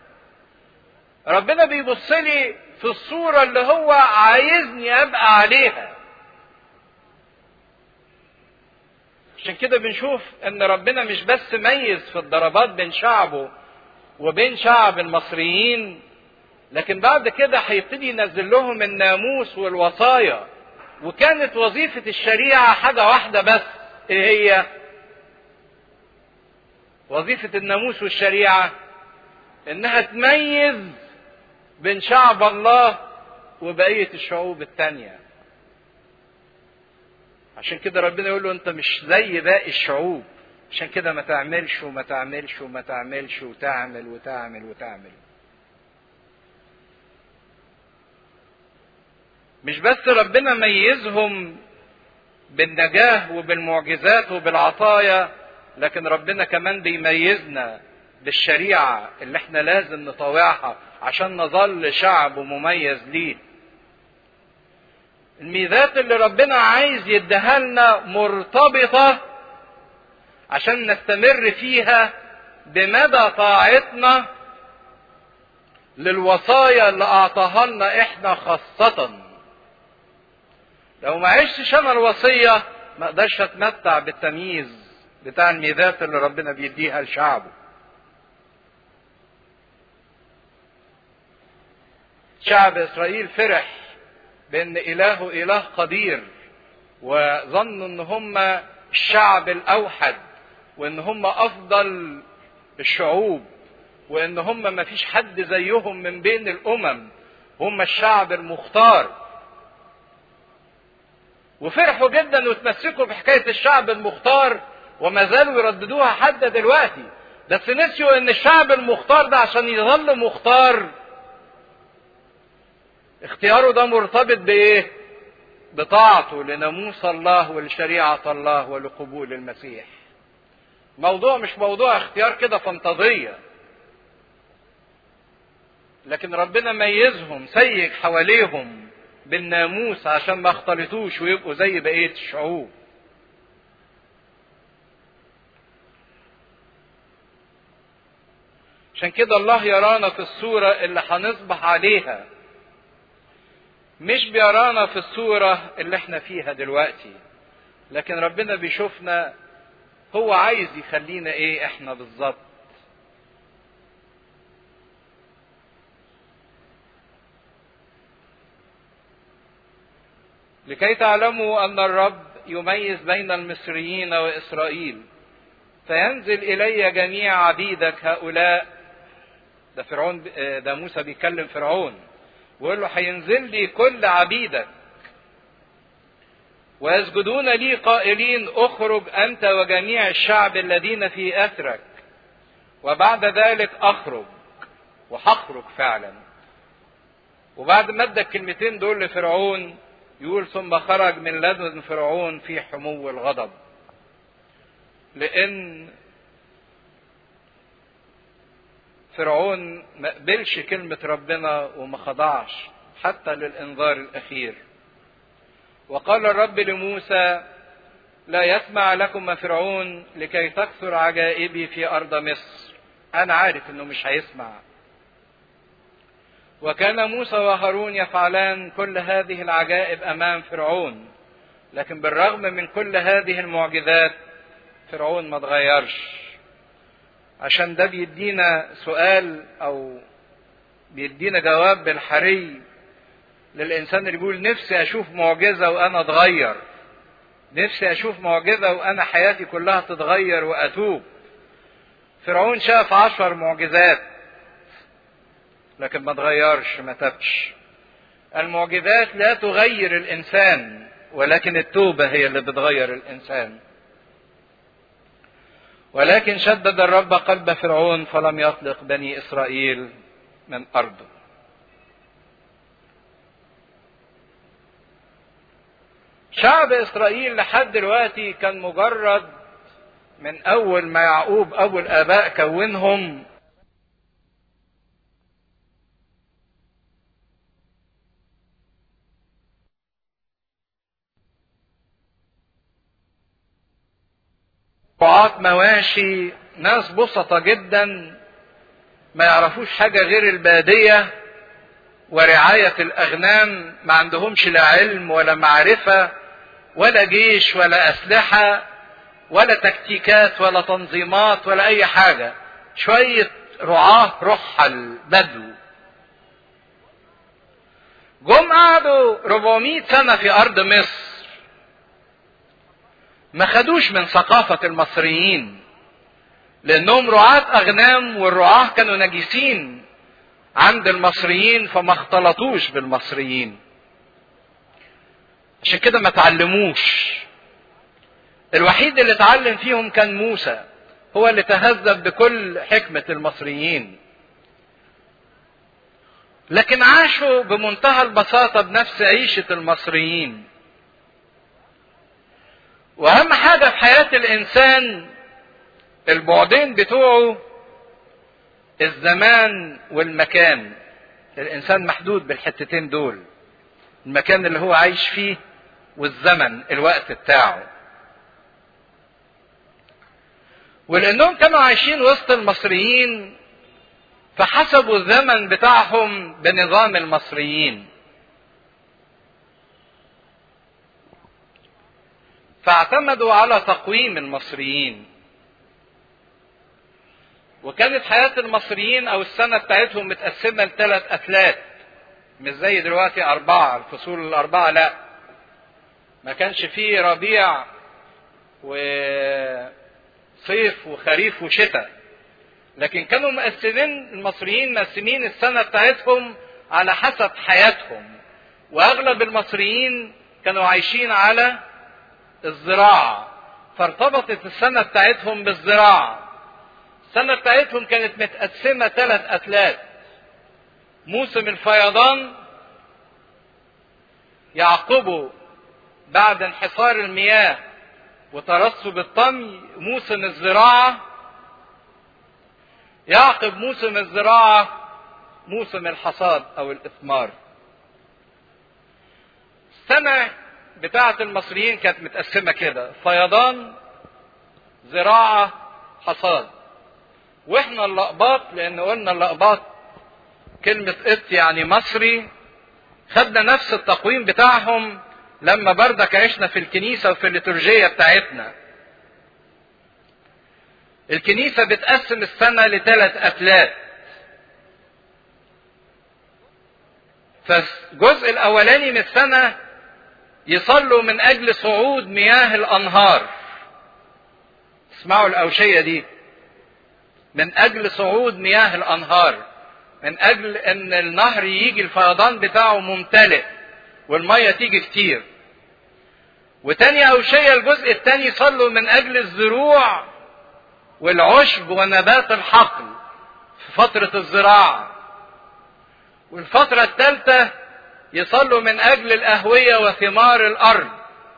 Speaker 1: ربنا بيبص لي في الصوره اللي هو عايزني ابقى عليها عشان كده بنشوف ان ربنا مش بس ميز في الضربات بين شعبه وبين شعب المصريين لكن بعد كده هيبتدي ينزل لهم الناموس والوصايا وكانت وظيفة الشريعة حاجة واحدة بس ايه هي وظيفة الناموس والشريعة انها تميز بين شعب الله وبقية الشعوب التانية عشان كده ربنا يقول له انت مش زي باقي الشعوب عشان كده ما تعملش وما تعملش وما تعملش وتعمل وتعمل وتعمل مش بس ربنا ميزهم بالنجاة وبالمعجزات وبالعطايا لكن ربنا كمان بيميزنا بالشريعة اللي احنا لازم نطاوعها عشان نظل شعب مميز ليه الميزات اللي ربنا عايز يديها لنا مرتبطة عشان نستمر فيها بمدى طاعتنا للوصايا اللي أعطاها لنا إحنا خاصة. لو ما عشتش أنا الوصية ما أقدرش أتمتع بالتمييز بتاع الميزات اللي ربنا بيديها لشعبه. شعب إسرائيل فرح بان اله اله قدير وظنوا ان هم الشعب الاوحد وان هم افضل الشعوب وان هم ما فيش حد زيهم من بين الامم هم الشعب المختار وفرحوا جدا وتمسكوا بحكايه الشعب المختار وما زالوا يرددوها حتى دلوقتي بس نسيوا ان الشعب المختار ده عشان يظل مختار اختياره ده مرتبط بايه بطاعته لناموس الله ولشريعة الله ولقبول المسيح موضوع مش موضوع اختيار كده فانتظية لكن ربنا ميزهم سيج حواليهم بالناموس عشان ما يختلطوش ويبقوا زي بقية الشعوب عشان كده الله يرانا في الصورة اللي هنصبح عليها مش بيرانا في الصورة اللي احنا فيها دلوقتي لكن ربنا بيشوفنا هو عايز يخلينا ايه احنا بالظبط لكي تعلموا ان الرب يميز بين المصريين واسرائيل فينزل الي جميع عبيدك هؤلاء ده فرعون ده موسى بيكلم فرعون ويقول له هينزل لي كل عبيدك ويسجدون لي قائلين اخرج انت وجميع الشعب الذين في اثرك وبعد ذلك اخرج وهخرج فعلا وبعد ما ادى الكلمتين دول لفرعون يقول ثم خرج من لدن فرعون في حمو الغضب لان فرعون ما قبلش كلمة ربنا وما خضعش حتى للإنذار الأخير وقال الرب لموسى لا يسمع لكم فرعون لكي تكثر عجائبي في أرض مصر أنا عارف إنه مش هيسمع وكان موسى وهارون يفعلان كل هذه العجائب أمام فرعون لكن بالرغم من كل هذه المعجزات فرعون ما تغيرش عشان ده بيدينا سؤال او بيدينا جواب بالحري للانسان اللي بيقول نفسي اشوف معجزه وانا اتغير نفسي اشوف معجزه وانا حياتي كلها تتغير واتوب فرعون شاف عشر معجزات لكن ما اتغيرش ما تبش المعجزات لا تغير الانسان ولكن التوبه هي اللي بتغير الانسان ولكن شدد الرب قلب فرعون فلم يطلق بني اسرائيل من ارضه شعب اسرائيل لحد دلوقتي كان مجرد من اول ما يعقوب ابو الاباء كونهم رعاة مواشي ناس بسطة جدا ما يعرفوش حاجة غير البادية ورعاية الأغنام ما عندهمش لا علم ولا معرفة ولا جيش ولا أسلحة ولا تكتيكات ولا تنظيمات ولا أي حاجة شوية رعاة رحل بدو جم قعدوا 400 سنة في أرض مصر ما خدوش من ثقافة المصريين لأنهم رعاة أغنام والرعاة كانوا نجسين عند المصريين فما اختلطوش بالمصريين عشان كده ما تعلموش الوحيد اللي اتعلم فيهم كان موسى هو اللي تهذب بكل حكمة المصريين لكن عاشوا بمنتهى البساطة بنفس عيشة المصريين واهم حاجة في حياة الانسان البعدين بتوعه الزمان والمكان الانسان محدود بالحتتين دول المكان اللي هو عايش فيه والزمن الوقت بتاعه ولانهم كانوا عايشين وسط المصريين فحسبوا الزمن بتاعهم بنظام المصريين فاعتمدوا على تقويم المصريين وكانت حياة المصريين أو السنة بتاعتهم متقسمة لثلاث أثلات مش زي دلوقتي أربعة الفصول الأربعة لا ما كانش فيه ربيع وصيف وخريف وشتاء لكن كانوا مقسمين المصريين مقسمين السنة بتاعتهم على حسب حياتهم وأغلب المصريين كانوا عايشين على الزراعة فارتبطت السنة بتاعتهم بالزراعة السنة بتاعتهم كانت متقسمة ثلاث أتلات موسم الفيضان يعقبه بعد انحصار المياه وترسب الطمي موسم الزراعة يعقب موسم الزراعة موسم الحصاد أو الإثمار السنة بتاعة المصريين كانت متقسمة كده فيضان زراعة حصاد واحنا اللقباط لان قلنا اللقباط كلمة قط يعني مصري خدنا نفس التقويم بتاعهم لما بردك عشنا في الكنيسة وفي الليتورجية بتاعتنا الكنيسة بتقسم السنة لثلاث أفلات فالجزء الأولاني من السنة يصلوا من أجل صعود مياه الأنهار اسمعوا الأوشية دي من أجل صعود مياه الأنهار من أجل أن النهر يجي الفيضان بتاعه ممتلئ والمية تيجي كتير وتاني أوشية الجزء الثاني صلوا من أجل الزروع والعشب ونبات الحقل في فترة الزراعة والفترة الثالثة يصلوا من أجل الأهوية وثمار الأرض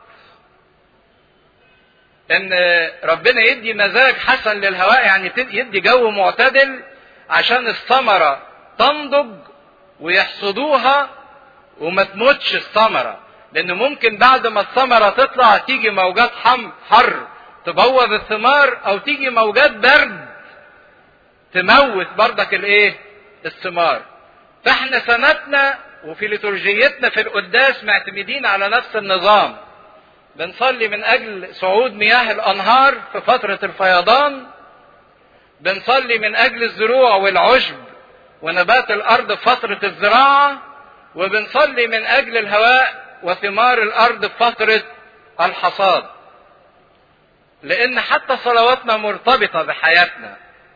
Speaker 1: ان ربنا يدي مزاج حسن للهواء يعني يدي جو معتدل عشان الثمرة تنضج ويحصدوها وما تموتش الثمرة لان ممكن بعد ما الثمرة تطلع تيجي موجات حم حر تبوظ الثمار او تيجي موجات برد تموت بردك الايه الثمار فاحنا سنتنا وفي ليتورجيتنا في القداس معتمدين على نفس النظام بنصلي من اجل صعود مياه الانهار في فترة الفيضان بنصلي من اجل الزروع والعشب ونبات الارض في فترة الزراعة وبنصلي من اجل الهواء وثمار الارض في فترة الحصاد لان حتى صلواتنا مرتبطة بحياتنا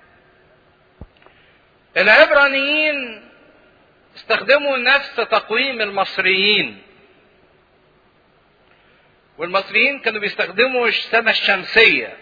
Speaker 1: العبرانيين استخدموا نفس تقويم المصريين والمصريين كانوا بيستخدموا السنة الشمسية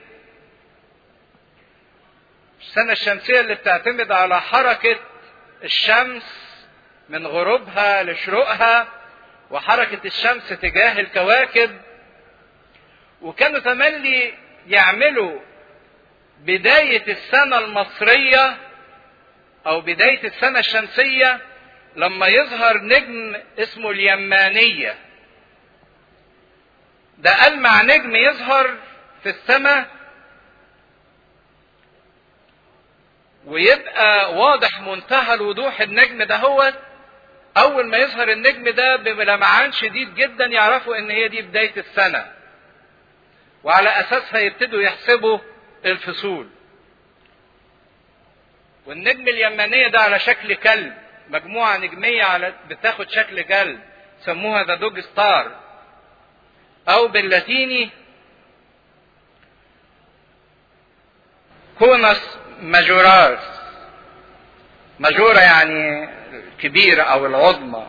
Speaker 1: السنة الشمسية اللي بتعتمد على حركة الشمس من غروبها لشروقها وحركة الشمس تجاه الكواكب وكانوا تملي يعملوا بداية السنة المصرية أو بداية السنة الشمسية لما يظهر نجم اسمه اليمانية ده ألمع نجم يظهر في السماء ويبقى واضح منتهى الوضوح النجم ده هو أول ما يظهر النجم ده بلمعان شديد جدا يعرفوا إن هي دي بداية السنة وعلى أساسها يبتدوا يحسبوا الفصول والنجم اليمانية ده على شكل كلب مجموعة نجمية على بتاخد شكل كلب سموها ذا دوج ستار او باللاتيني كونس ماجورارس ماجورا يعني الكبيرة او العظمى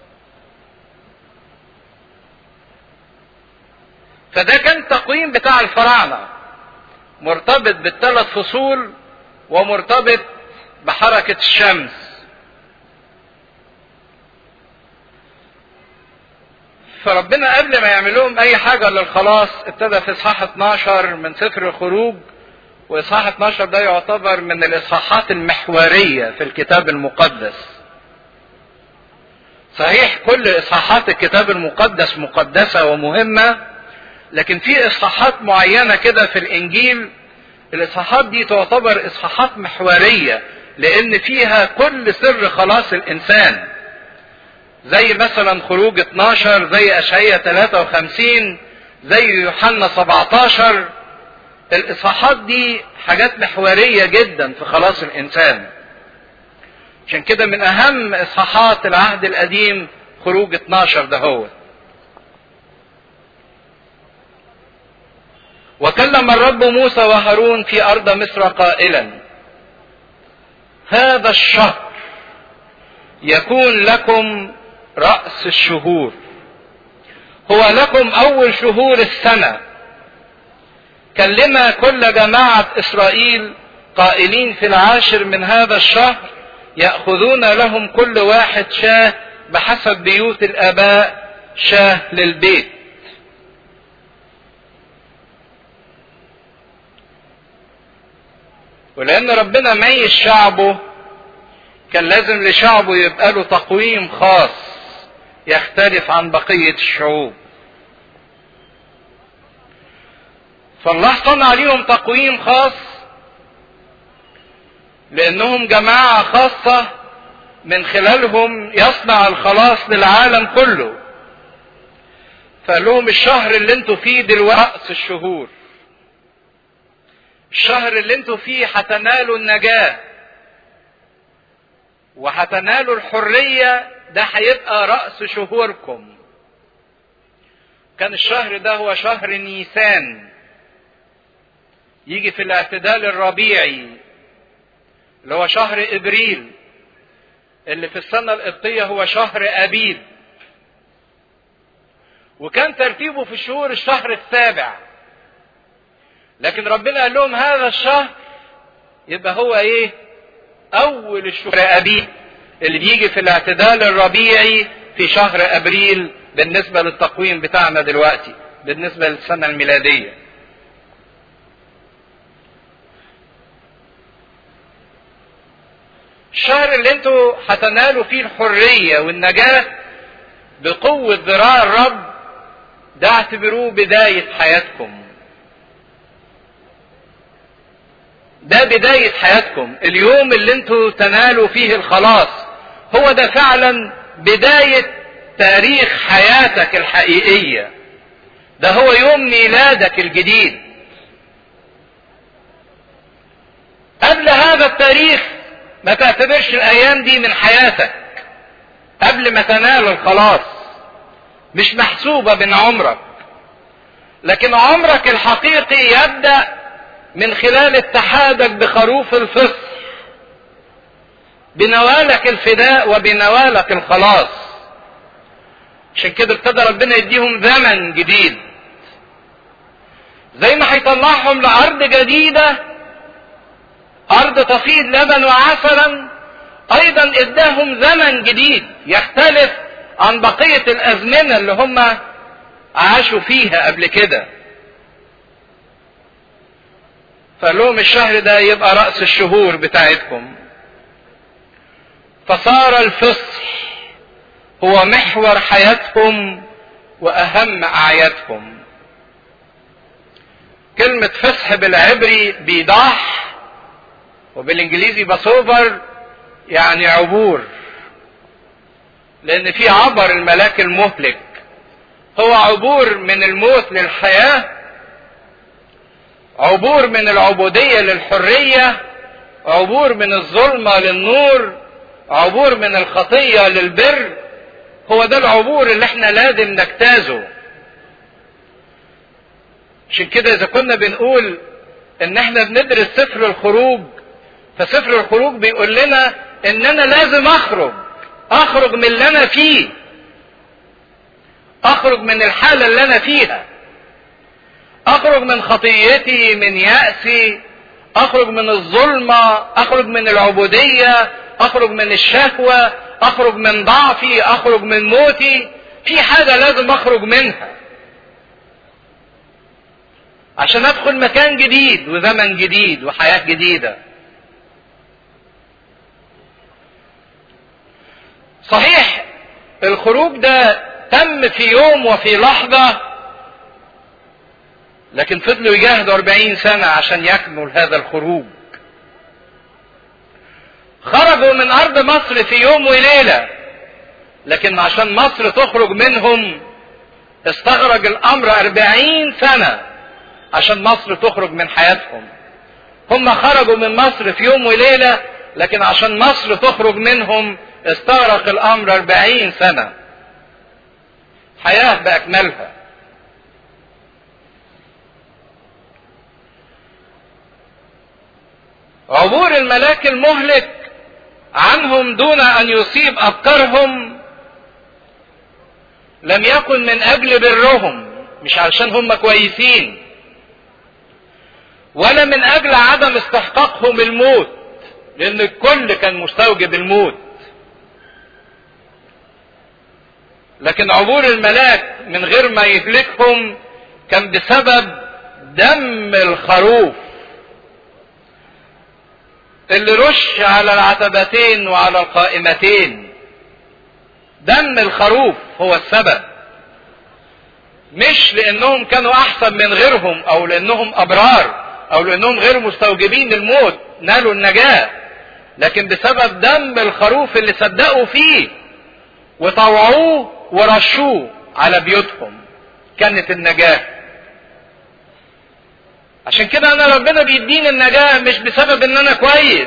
Speaker 1: فده كان تقويم بتاع الفراعنة مرتبط بالثلاث فصول ومرتبط بحركة الشمس فربنا قبل ما يعمل لهم اي حاجه للخلاص ابتدى في اصحاح 12 من سفر الخروج واصحاح 12 ده يعتبر من الاصحاحات المحوريه في الكتاب المقدس. صحيح كل اصحاحات الكتاب المقدس مقدسه ومهمه لكن في اصحاحات معينه كده في الانجيل الاصحاحات دي تعتبر اصحاحات محوريه لان فيها كل سر خلاص الانسان. زي مثلا خروج 12 زي اشعياء 53 زي يوحنا 17 الاصحاحات دي حاجات محوريه جدا في خلاص الانسان عشان كده من اهم اصحاحات العهد القديم خروج 12 ده هو وكلم الرب موسى وهارون في ارض مصر قائلا هذا الشهر يكون لكم رأس الشهور هو لكم أول شهور السنة كلم كل جماعة إسرائيل قائلين في العاشر من هذا الشهر يأخذون لهم كل واحد شاه بحسب بيوت الآباء شاه للبيت ولان ربنا ميز شعبه كان لازم لشعبه يبقى له تقويم خاص يختلف عن بقية الشعوب فالله صنع ليهم تقويم خاص لانهم جماعة خاصة من خلالهم يصنع الخلاص للعالم كله فقال لهم الشهر اللي انتوا فيه دلوقتي رأس الشهور الشهر اللي انتوا فيه هتنالوا النجاة وهتنالوا الحرية ده هيبقى رأس شهوركم كان الشهر ده هو شهر نيسان يجي في الاعتدال الربيعي اللي هو شهر ابريل اللي في السنة القبطية هو شهر ابيب وكان ترتيبه في الشهور الشهر السابع لكن ربنا قال لهم هذا الشهر يبقى هو ايه اول الشهر ابيب اللي بيجي في الاعتدال الربيعي في شهر ابريل بالنسبة للتقويم بتاعنا دلوقتي بالنسبة للسنة الميلادية الشهر اللي انتوا هتنالوا فيه الحرية والنجاة بقوة ذراع الرب ده اعتبروه بداية حياتكم ده بداية حياتكم اليوم اللي انتوا تنالوا فيه الخلاص هو ده فعلا بداية تاريخ حياتك الحقيقية ده هو يوم ميلادك الجديد قبل هذا التاريخ ما تعتبرش الايام دي من حياتك قبل ما تنال الخلاص مش محسوبة من عمرك لكن عمرك الحقيقي يبدأ من خلال اتحادك بخروف الفصح بنوالك الفداء وبنوالك الخلاص عشان كده ابتدى ربنا يديهم زمن جديد زي ما هيطلعهم لأرض جديدة أرض تفيض لبن وعسلا أيضا اداهم زمن جديد يختلف عن بقية الأزمنة اللي هم عاشوا فيها قبل كده فقال لهم الشهر ده يبقى رأس الشهور بتاعتكم فصار الفصح هو محور حياتهم وأهم أعيادهم كلمة فصح بالعبري بيضاح وبالانجليزي باسوفر يعني عبور لان في عبر الملاك المهلك هو عبور من الموت للحياة عبور من العبودية للحرية عبور من الظلمة للنور عبور من الخطية للبر هو ده العبور اللي احنا لازم نجتازه عشان كده اذا كنا بنقول ان احنا بندرس سفر الخروج فسفر الخروج بيقول لنا ان انا لازم اخرج اخرج من اللي انا فيه اخرج من الحالة اللي انا فيها اخرج من خطيتي من يأسي اخرج من الظلمة اخرج من العبودية اخرج من الشهوة اخرج من ضعفي اخرج من موتي في حاجة لازم اخرج منها عشان ادخل مكان جديد وزمن جديد وحياة جديدة صحيح الخروج ده تم في يوم وفي لحظة لكن فضلوا يجاهدوا أربعين سنة عشان يكمل هذا الخروج خرجوا من أرض مصر في يوم وليلة لكن عشان مصر تخرج منهم استغرق الأمر أربعين سنة عشان مصر تخرج من حياتهم هم خرجوا من مصر في يوم وليلة لكن عشان مصر تخرج منهم استغرق الامر اربعين سنة حياة باكملها عبور الملاك المهلك عنهم دون ان يصيب افكارهم لم يكن من اجل برهم مش علشان هم كويسين ولا من اجل عدم استحقاقهم الموت لان الكل كان مستوجب الموت لكن عبور الملاك من غير ما يهلكهم كان بسبب دم الخروف اللي رش على العتبتين وعلى القائمتين دم الخروف هو السبب مش لانهم كانوا احسن من غيرهم او لانهم ابرار او لانهم غير مستوجبين الموت نالوا النجاة لكن بسبب دم الخروف اللي صدقوا فيه وطوعوه ورشوه على بيوتهم كانت النجاة عشان كده انا ربنا بيديني النجاة مش بسبب ان انا كويس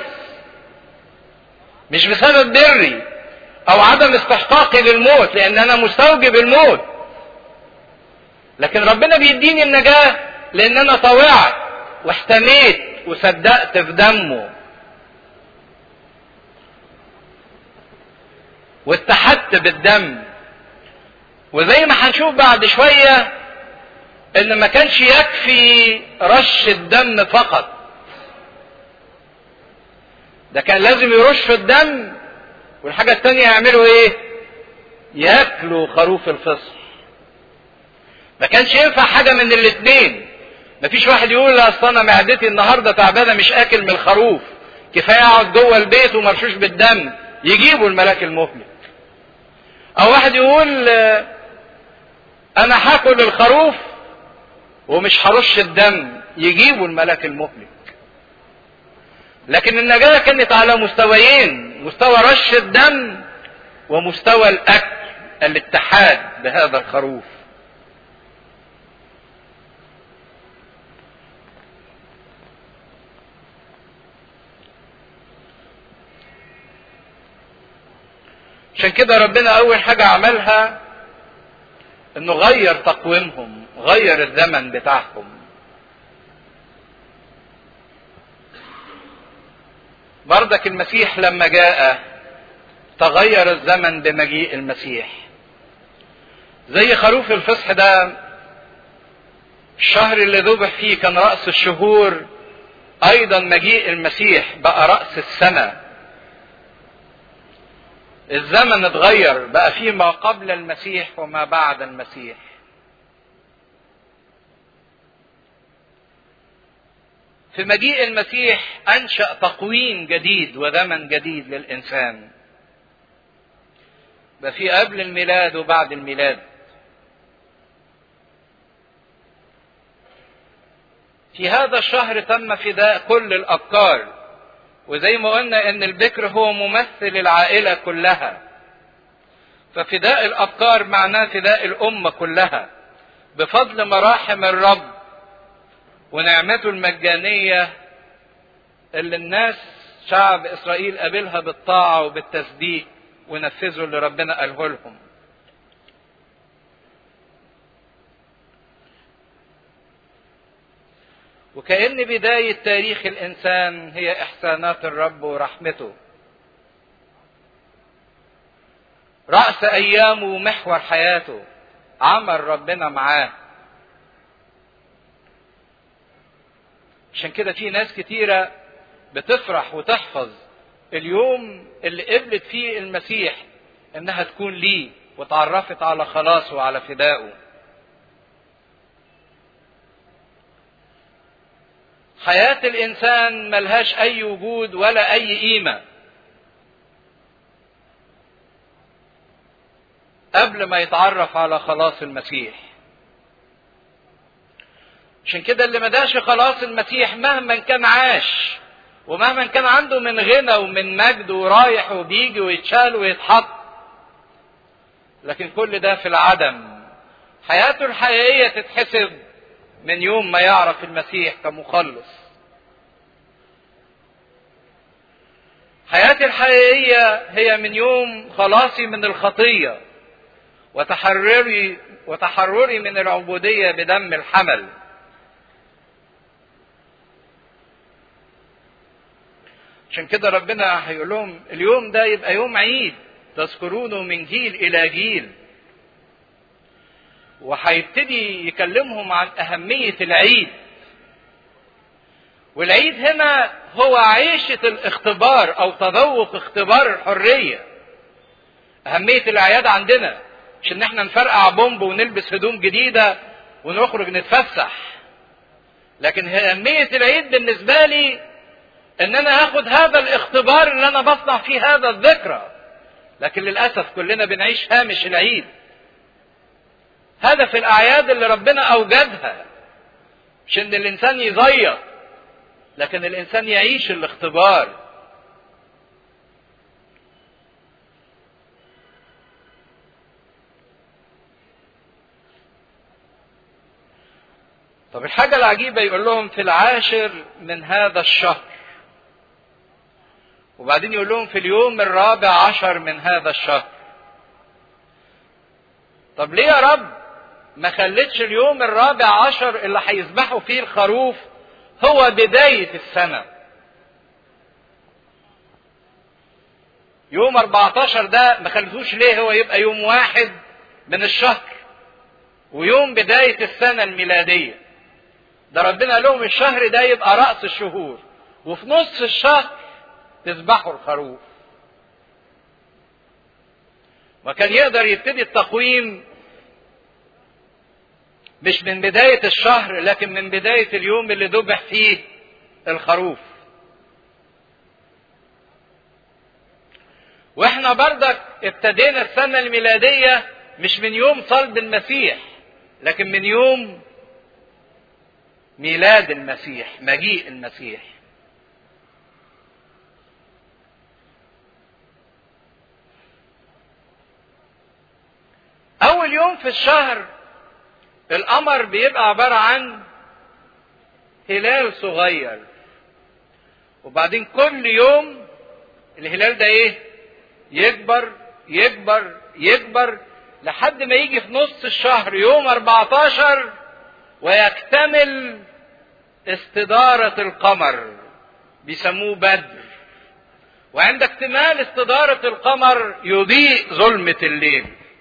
Speaker 1: مش بسبب بري او عدم استحقاقي للموت لان انا مستوجب الموت لكن ربنا بيديني النجاة لان انا طوعت واحتميت وصدقت في دمه واتحدت بالدم وزي ما هنشوف بعد شوية ان ما كانش يكفي رش الدم فقط ده كان لازم يرشوا الدم والحاجة التانية يعملوا ايه ياكلوا خروف الفصل ما كانش ينفع حاجة من الاتنين مفيش واحد يقول اصل انا معدتي النهارده تعبانه مش اكل من الخروف كفايه اقعد جوه البيت ومرشوش بالدم يجيبوا الملاك المهلك او واحد يقول انا هاكل الخروف ومش هرش الدم يجيبوا الملاك المهلك لكن النجاة كانت على مستويين مستوى رش الدم ومستوى الاكل الاتحاد بهذا الخروف عشان كده ربنا اول حاجة عملها انه غير تقويمهم غير الزمن بتاعهم بردك المسيح لما جاء تغير الزمن بمجيء المسيح زي خروف الفصح ده الشهر اللي ذبح فيه كان رأس الشهور ايضا مجيء المسيح بقى رأس السنة الزمن اتغير بقى فيه ما قبل المسيح وما بعد المسيح في مجيء المسيح انشا تقويم جديد وزمن جديد للانسان بقى في قبل الميلاد وبعد الميلاد في هذا الشهر تم فداء كل الابكار وزي ما قلنا ان البكر هو ممثل العائله كلها ففداء الابكار معناه فداء الامه كلها بفضل مراحم الرب ونعمته المجانيه اللي الناس شعب اسرائيل قابلها بالطاعه وبالتصديق ونفذوا اللي ربنا قاله لهم وكأن بداية تاريخ الإنسان هي إحسانات الرب ورحمته. رأس أيامه ومحور حياته عمل ربنا معاه. عشان كده في ناس كتيرة بتفرح وتحفظ اليوم اللي قبلت فيه المسيح إنها تكون ليه وتعرفت على خلاصه وعلى فدائه. حياة الإنسان ملهاش أي وجود ولا أي قيمة قبل ما يتعرف على خلاص المسيح عشان كده اللي ما داش خلاص المسيح مهما كان عاش ومهما كان عنده من غنى ومن مجد ورايح وبيجي ويتشال ويتحط لكن كل ده في العدم حياته الحقيقية تتحسب من يوم ما يعرف المسيح كمخلص حياتي الحقيقية هي من يوم خلاصي من الخطية وتحرري وتحرري من العبودية بدم الحمل عشان كده ربنا هيقول لهم اليوم ده يبقى يوم عيد تذكرونه من جيل إلى جيل وهيبتدي يكلمهم عن أهمية العيد والعيد هنا هو عيشة الاختبار أو تذوق اختبار الحرية أهمية الأعياد عندنا مش إن احنا نفرقع بومب ونلبس هدوم جديدة ونخرج نتفسح لكن أهمية العيد بالنسبة لي ان انا هاخد هذا الاختبار اللي انا بصنع فيه هذا الذكرى لكن للاسف كلنا بنعيش هامش العيد هدف الاعياد اللي ربنا اوجدها مش ان الانسان يزيط لكن الانسان يعيش الاختبار طب الحاجة العجيبة يقول لهم في العاشر من هذا الشهر وبعدين يقول لهم في اليوم الرابع عشر من هذا الشهر طب ليه يا رب ما خلتش اليوم الرابع عشر اللي هيذبحوا فيه الخروف هو بداية السنة يوم 14 ده ما خلتوش ليه هو يبقى يوم واحد من الشهر ويوم بداية السنة الميلادية ده ربنا قال لهم الشهر ده يبقى رأس الشهور وفي نص الشهر تذبحوا الخروف وكان يقدر يبتدي التقويم مش من بداية الشهر لكن من بداية اليوم اللي ذبح فيه الخروف واحنا بردك ابتدينا السنة الميلادية مش من يوم صلب المسيح لكن من يوم ميلاد المسيح مجيء المسيح اول يوم في الشهر القمر بيبقى عبارة عن هلال صغير وبعدين كل يوم الهلال ده ايه يكبر يكبر يكبر لحد ما يجي في نص الشهر يوم 14 ويكتمل استدارة القمر بيسموه بدر وعند اكتمال استدارة القمر يضيء ظلمة الليل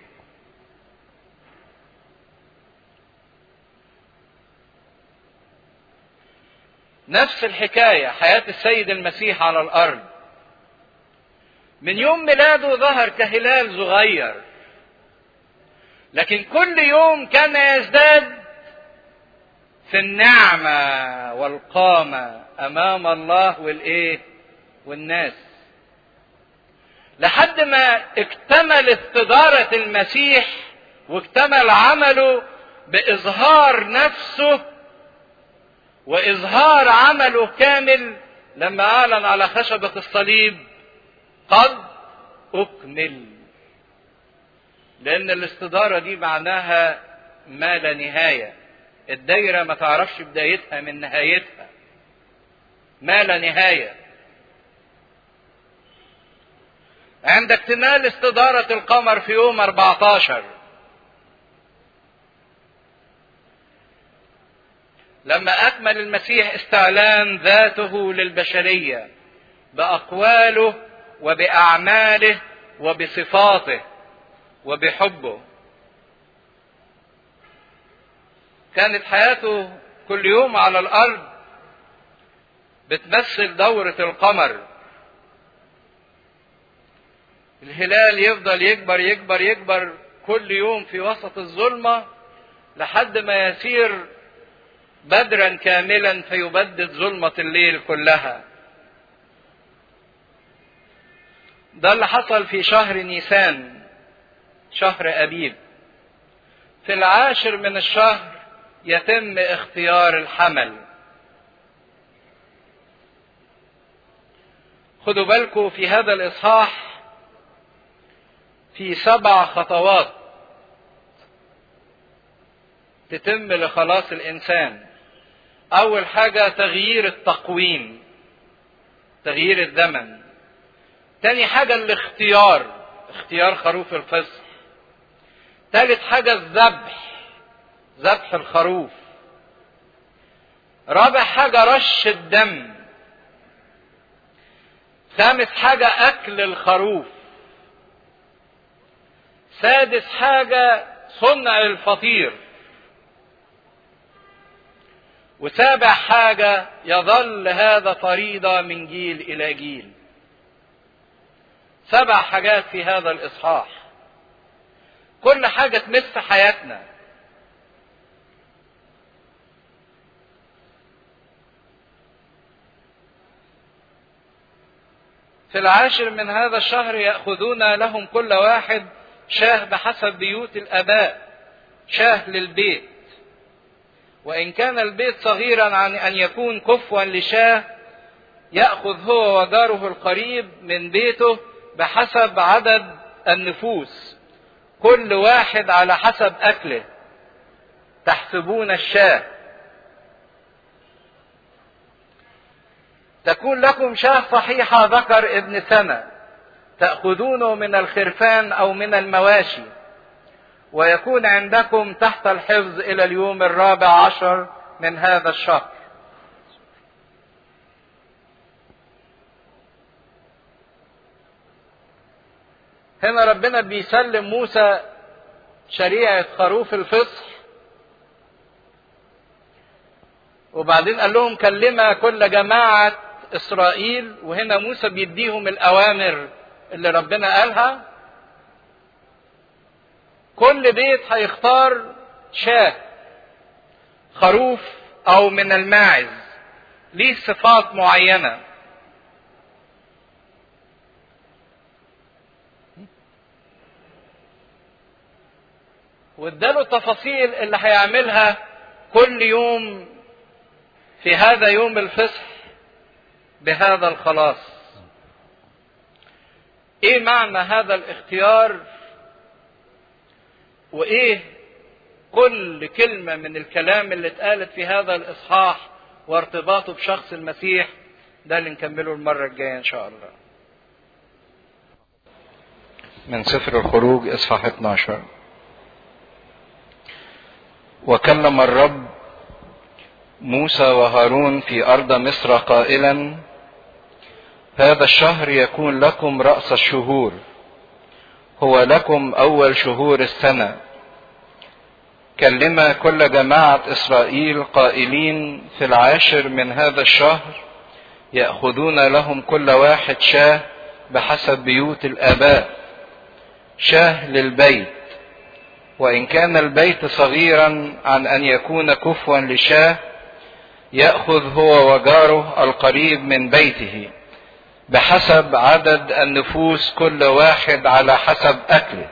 Speaker 1: نفس الحكاية حياة السيد المسيح على الأرض من يوم ميلاده ظهر كهلال صغير لكن كل يوم كان يزداد في النعمة والقامة أمام الله والإيه والناس لحد ما اكتمل استدارة المسيح واكتمل عمله بإظهار نفسه وإظهار عمله كامل لما أعلن على خشبة الصليب قد أكمل لأن الاستدارة دي معناها ما لا نهاية الدايرة ما تعرفش بدايتها من نهايتها ما لا نهاية عند اكتمال استدارة القمر في يوم 14 لما أكمل المسيح استعلان ذاته للبشرية بأقواله وبأعماله وبصفاته وبحبه كانت حياته كل يوم على الأرض بتمثل دورة القمر الهلال يفضل يكبر يكبر يكبر كل يوم في وسط الظلمة لحد ما يسير بدرا كاملا فيبدد ظلمة الليل كلها ده اللي حصل في شهر نيسان شهر أبيب في العاشر من الشهر يتم اختيار الحمل خدوا بالكم في هذا الإصحاح في سبع خطوات تتم لخلاص الإنسان أول حاجة تغيير التقويم تغيير الزمن تاني حاجة الاختيار اختيار خروف الفصح تالت حاجة الذبح ذبح الخروف رابع حاجة رش الدم خامس حاجة أكل الخروف سادس حاجة صنع الفطير وسابع حاجة يظل هذا فريضة من جيل إلى جيل سبع حاجات في هذا الإصحاح كل حاجة تمس حياتنا
Speaker 2: في العاشر من هذا الشهر يأخذون لهم كل واحد شاه بحسب بيوت الآباء شاه للبيت وإن كان البيت صغيرا عن أن يكون كفوا لشاه يأخذ هو وجاره القريب من بيته بحسب عدد النفوس كل واحد على حسب أكله تحسبون الشاه تكون لكم شاه صحيحة ذكر ابن سنة تأخذونه من الخرفان أو من المواشي ويكون عندكم تحت الحفظ إلى اليوم الرابع عشر من هذا الشهر هنا ربنا بيسلم موسى شريعة خروف الفصح وبعدين قال لهم كلمة كل جماعة إسرائيل وهنا موسى بيديهم الأوامر اللي ربنا قالها كل بيت هيختار شاه خروف أو من الماعز ليه صفات معينة واداله التفاصيل اللي هيعملها كل يوم في هذا يوم الفصح بهذا الخلاص ايه معنى هذا الاختيار وايه كل كلمه من الكلام اللي اتقالت في هذا الاصحاح وارتباطه بشخص المسيح ده اللي نكمله المره الجايه ان شاء الله
Speaker 1: من سفر الخروج اصحاح 12 وكلم الرب موسى وهارون في ارض مصر قائلا هذا الشهر يكون لكم راس الشهور هو لكم اول شهور السنه كلم كل جماعه اسرائيل قائلين في العاشر من هذا الشهر ياخذون لهم كل واحد شاه بحسب بيوت الاباء شاه للبيت وان كان البيت صغيرا عن ان يكون كفوا لشاه ياخذ هو وجاره القريب من بيته بحسب عدد النفوس كل واحد على حسب اكله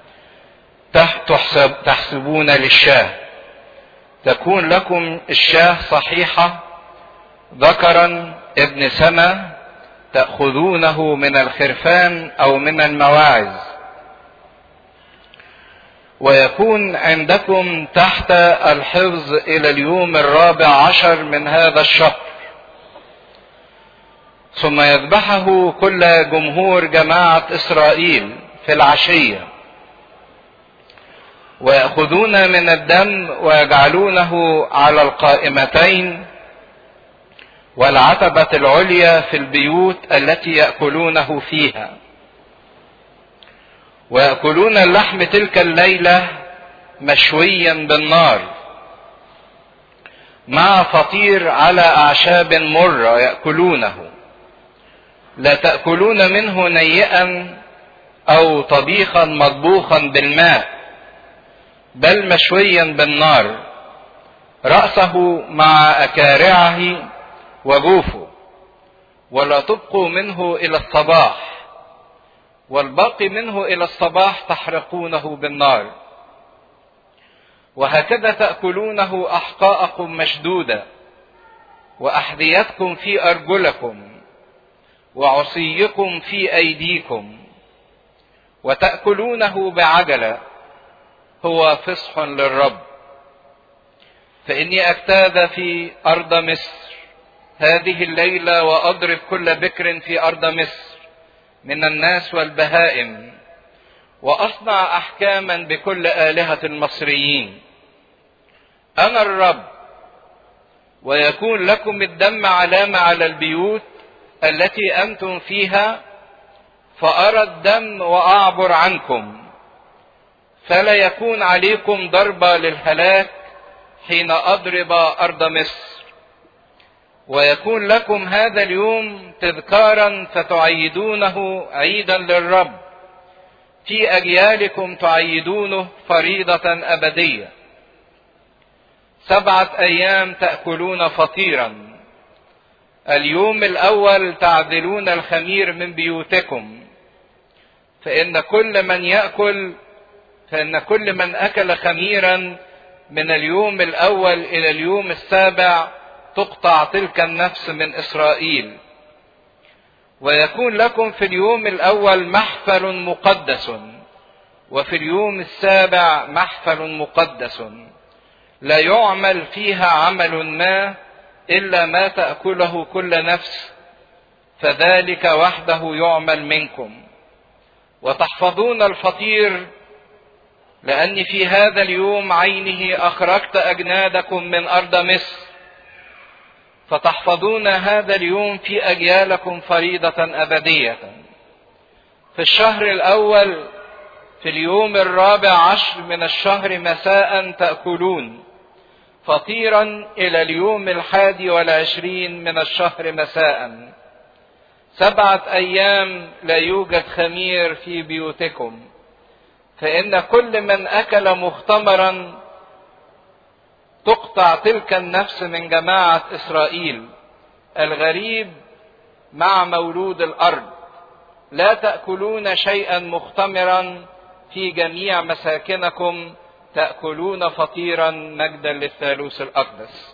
Speaker 1: تحسب تحسبون للشاه تكون لكم الشاه صحيحه ذكرا ابن سنه تاخذونه من الخرفان او من المواعظ ويكون عندكم تحت الحفظ الى اليوم الرابع عشر من هذا الشهر ثم يذبحه كل جمهور جماعه اسرائيل في العشيه وياخذون من الدم ويجعلونه على القائمتين والعتبه العليا في البيوت التي ياكلونه فيها ويأكلون اللحم تلك الليلة مشويا بالنار مع فطير على أعشاب مرة يأكلونه لا تأكلون منه نيئا أو طبيخا مطبوخا بالماء بل مشويا بالنار رأسه مع أكارعه وجوفه ولا تبقوا منه إلى الصباح والباقي منه الى الصباح تحرقونه بالنار وهكذا تاكلونه احقاءكم مشدوده واحذيتكم في ارجلكم وعصيكم في ايديكم وتاكلونه بعجله هو فصح للرب فاني اجتاز في ارض مصر هذه الليله واضرب كل بكر في ارض مصر من الناس والبهائم واصنع احكاما بكل الهه المصريين انا الرب ويكون لكم الدم علامه على البيوت التي انتم فيها فارى الدم واعبر عنكم فلا يكون عليكم ضربه للهلاك حين اضرب ارض مصر ويكون لكم هذا اليوم تذكارا فتعيدونه عيدا للرب في اجيالكم تعيدونه فريضه ابديه سبعه ايام تاكلون فطيرا
Speaker 2: اليوم الاول تعدلون الخمير من بيوتكم فان كل من ياكل فان كل من اكل خميرا من اليوم الاول الى اليوم السابع تقطع تلك النفس من اسرائيل ويكون لكم في اليوم الاول محفل مقدس وفي اليوم السابع محفل مقدس لا يعمل فيها عمل ما الا ما تاكله كل نفس فذلك وحده يعمل منكم وتحفظون الفطير لاني في هذا اليوم عينه اخرجت اجنادكم من ارض مصر فتحفظون هذا اليوم في اجيالكم فريضه ابديه في الشهر الاول في اليوم الرابع عشر من الشهر مساء تاكلون فطيرا الى اليوم الحادي والعشرين من الشهر مساء سبعه ايام لا يوجد خمير في بيوتكم فان كل من اكل مختمرا تقطع تلك النفس من جماعه اسرائيل الغريب مع مولود الارض لا تاكلون شيئا مختمرا في جميع مساكنكم تاكلون فطيرا مجدا للثالوث الاقدس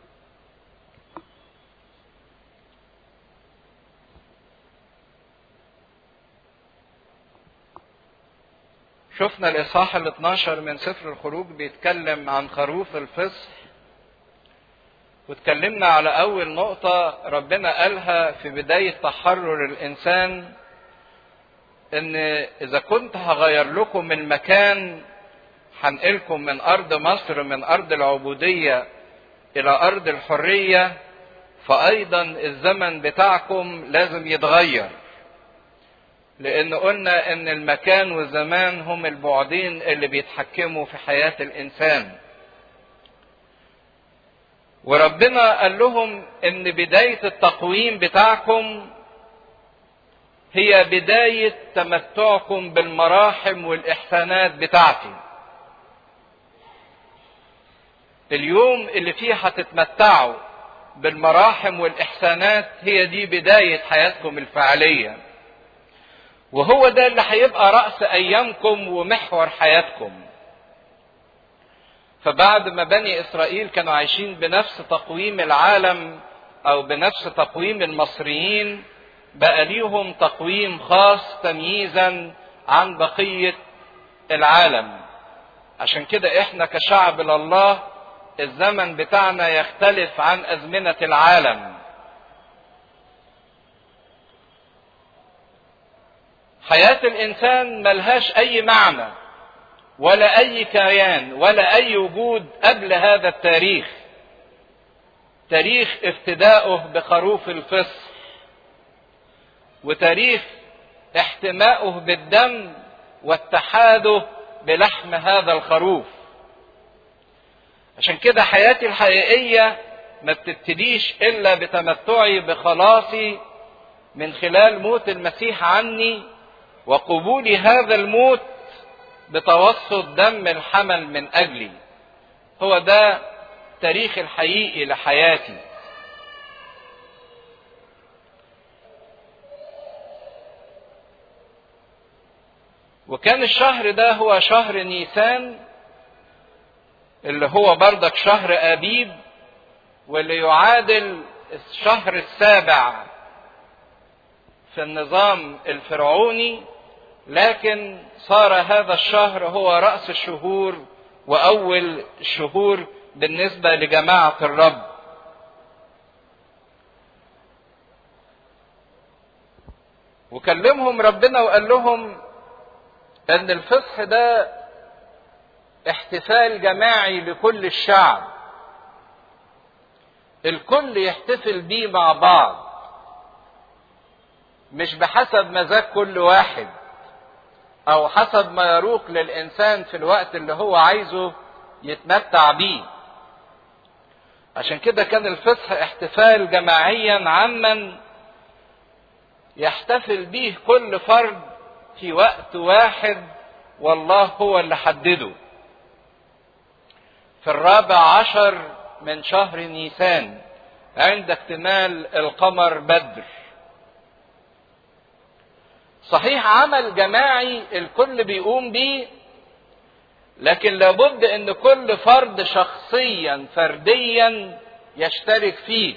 Speaker 2: شفنا الاصحاح ال 12 من سفر الخروج بيتكلم عن خروف الفصح واتكلمنا على اول نقطة ربنا قالها في بداية تحرر الانسان ان اذا كنت هغير لكم المكان هنقلكم من ارض مصر من ارض العبودية الى ارض الحرية فايضا الزمن بتاعكم لازم يتغير لان قلنا ان المكان والزمان هم البعدين اللي بيتحكموا في حياة الانسان وربنا قال لهم ان بداية التقويم بتاعكم هي بداية تمتعكم بالمراحم والإحسانات بتاعتي. اليوم اللي فيه هتتمتعوا بالمراحم والإحسانات هي دي بداية حياتكم الفعلية. وهو ده اللي هيبقى رأس أيامكم ومحور حياتكم. فبعد ما بني إسرائيل كانوا عايشين بنفس تقويم العالم أو بنفس تقويم المصريين بقى ليهم تقويم خاص تمييزا عن بقية العالم عشان كده احنا كشعب لله الزمن بتاعنا يختلف عن أزمنة العالم حياة الإنسان ملهاش أي معنى ولا أي كيان ولا أي وجود قبل هذا التاريخ تاريخ افتدائه بخروف الفصح وتاريخ احتمائه بالدم واتحاده بلحم هذا الخروف عشان كده حياتي الحقيقية ما بتبتديش إلا بتمتعي بخلاصي من خلال موت المسيح عني وقبول هذا الموت بتوسط دم الحمل من أجلي هو ده التاريخ الحقيقي لحياتي وكان الشهر ده هو شهر نيسان اللي هو بردك شهر أبيب واللي يعادل الشهر السابع في النظام الفرعوني لكن صار هذا الشهر هو رأس الشهور وأول الشهور بالنسبة لجماعة الرب وكلمهم ربنا وقال لهم ان الفصح ده احتفال جماعي لكل الشعب الكل يحتفل بيه مع بعض مش بحسب مزاج كل واحد او حسب ما يروق للانسان في الوقت اللي هو عايزه يتمتع بيه عشان كده كان الفصح احتفال جماعيا عاما يحتفل به كل فرد في وقت واحد والله هو اللي حدده في الرابع عشر من شهر نيسان عند اكتمال القمر بدر صحيح عمل جماعي الكل بيقوم بيه لكن لابد ان كل فرد شخصيا فرديا يشترك فيه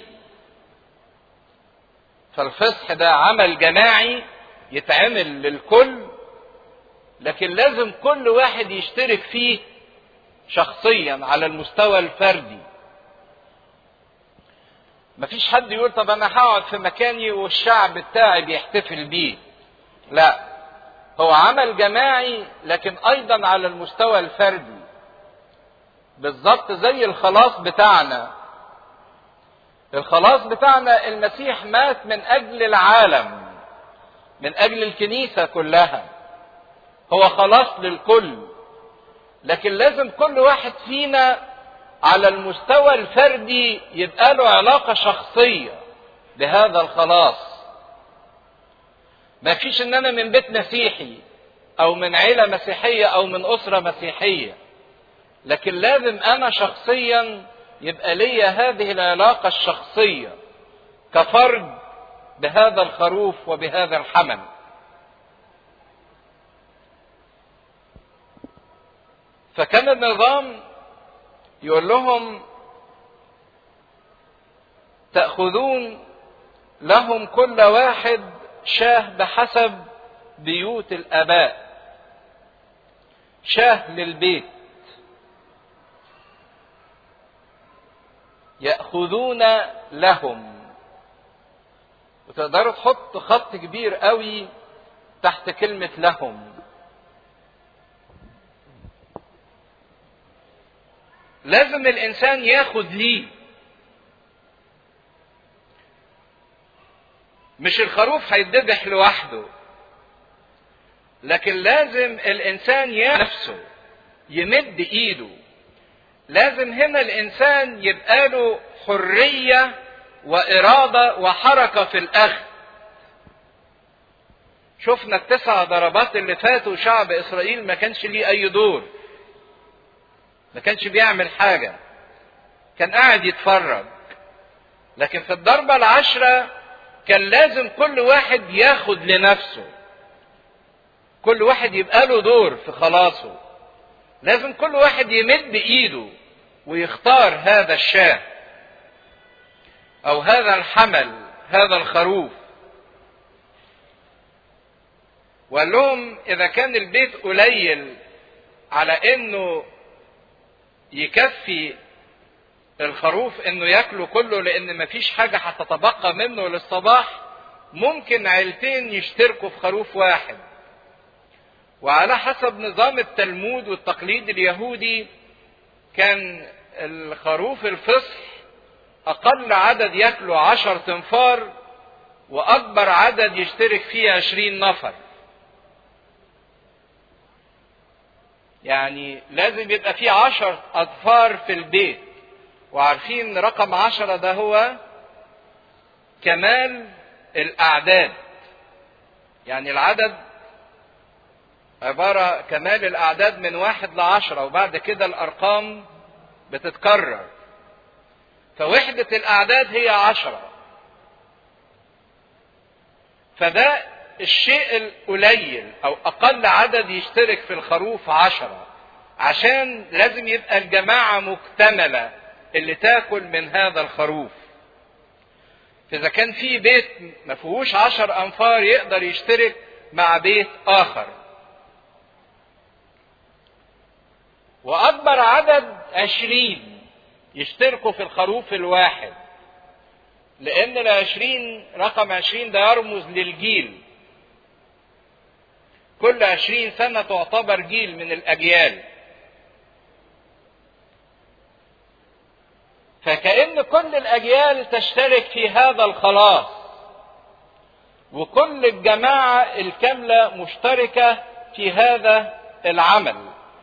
Speaker 2: فالفصح ده عمل جماعي يتعمل للكل لكن لازم كل واحد يشترك فيه شخصيا على المستوى الفردي مفيش حد يقول طب انا هقعد في مكاني والشعب بتاعي بيحتفل بيه لا هو عمل جماعي لكن ايضا على المستوى الفردي بالظبط زي الخلاص بتاعنا الخلاص بتاعنا المسيح مات من اجل العالم من اجل الكنيسه كلها هو خلاص للكل لكن لازم كل واحد فينا على المستوى الفردي يبقى له علاقه شخصيه بهذا الخلاص ما فيش ان انا من بيت مسيحي او من عيله مسيحيه او من اسره مسيحيه لكن لازم انا شخصيا يبقى ليا هذه العلاقه الشخصيه كفرد بهذا الخروف وبهذا الحمل فكان النظام يقول لهم تاخذون لهم كل واحد شاه بحسب بيوت الاباء شاه للبيت ياخذون لهم وتقدروا تحط خط كبير قوي تحت كلمه لهم لازم الانسان ياخد ليه مش الخروف هيتذبح لوحده لكن لازم الانسان نفسه يمد ايده لازم هنا الانسان يبقى له حريه واراده وحركه في الاخذ شفنا التسع ضربات اللي فاتوا شعب اسرائيل ما كانش ليه اي دور ما كانش بيعمل حاجه كان قاعد يتفرج لكن في الضربه العشره كان لازم كل واحد ياخد لنفسه كل واحد يبقى له دور في خلاصه لازم كل واحد يمد ايده ويختار هذا الشاه او هذا الحمل هذا الخروف وقال لهم اذا كان البيت قليل على انه يكفي الخروف انه ياكله كله لان مفيش حاجه هتتبقى منه للصباح ممكن عيلتين يشتركوا في خروف واحد وعلى حسب نظام التلمود والتقليد اليهودي كان الخروف الفصح اقل عدد ياكله عشر تنفار واكبر عدد يشترك فيه عشرين نفر يعني لازم يبقى في عشر اطفار في البيت وعارفين رقم عشرة ده هو كمال الأعداد يعني العدد عبارة كمال الأعداد من واحد لعشرة وبعد كده الأرقام بتتكرر فوحدة الأعداد هي عشرة فده الشيء القليل أو أقل عدد يشترك في الخروف عشرة عشان لازم يبقى الجماعة مكتملة اللي تاكل من هذا الخروف فإذا كان في بيت ما فيهوش عشر أنفار يقدر يشترك مع بيت آخر وأكبر عدد عشرين يشتركوا في الخروف الواحد لأن العشرين رقم عشرين ده يرمز للجيل كل عشرين سنة تعتبر جيل من الأجيال فكأن كل الأجيال تشترك في هذا الخلاص وكل الجماعة الكاملة مشتركة في هذا العمل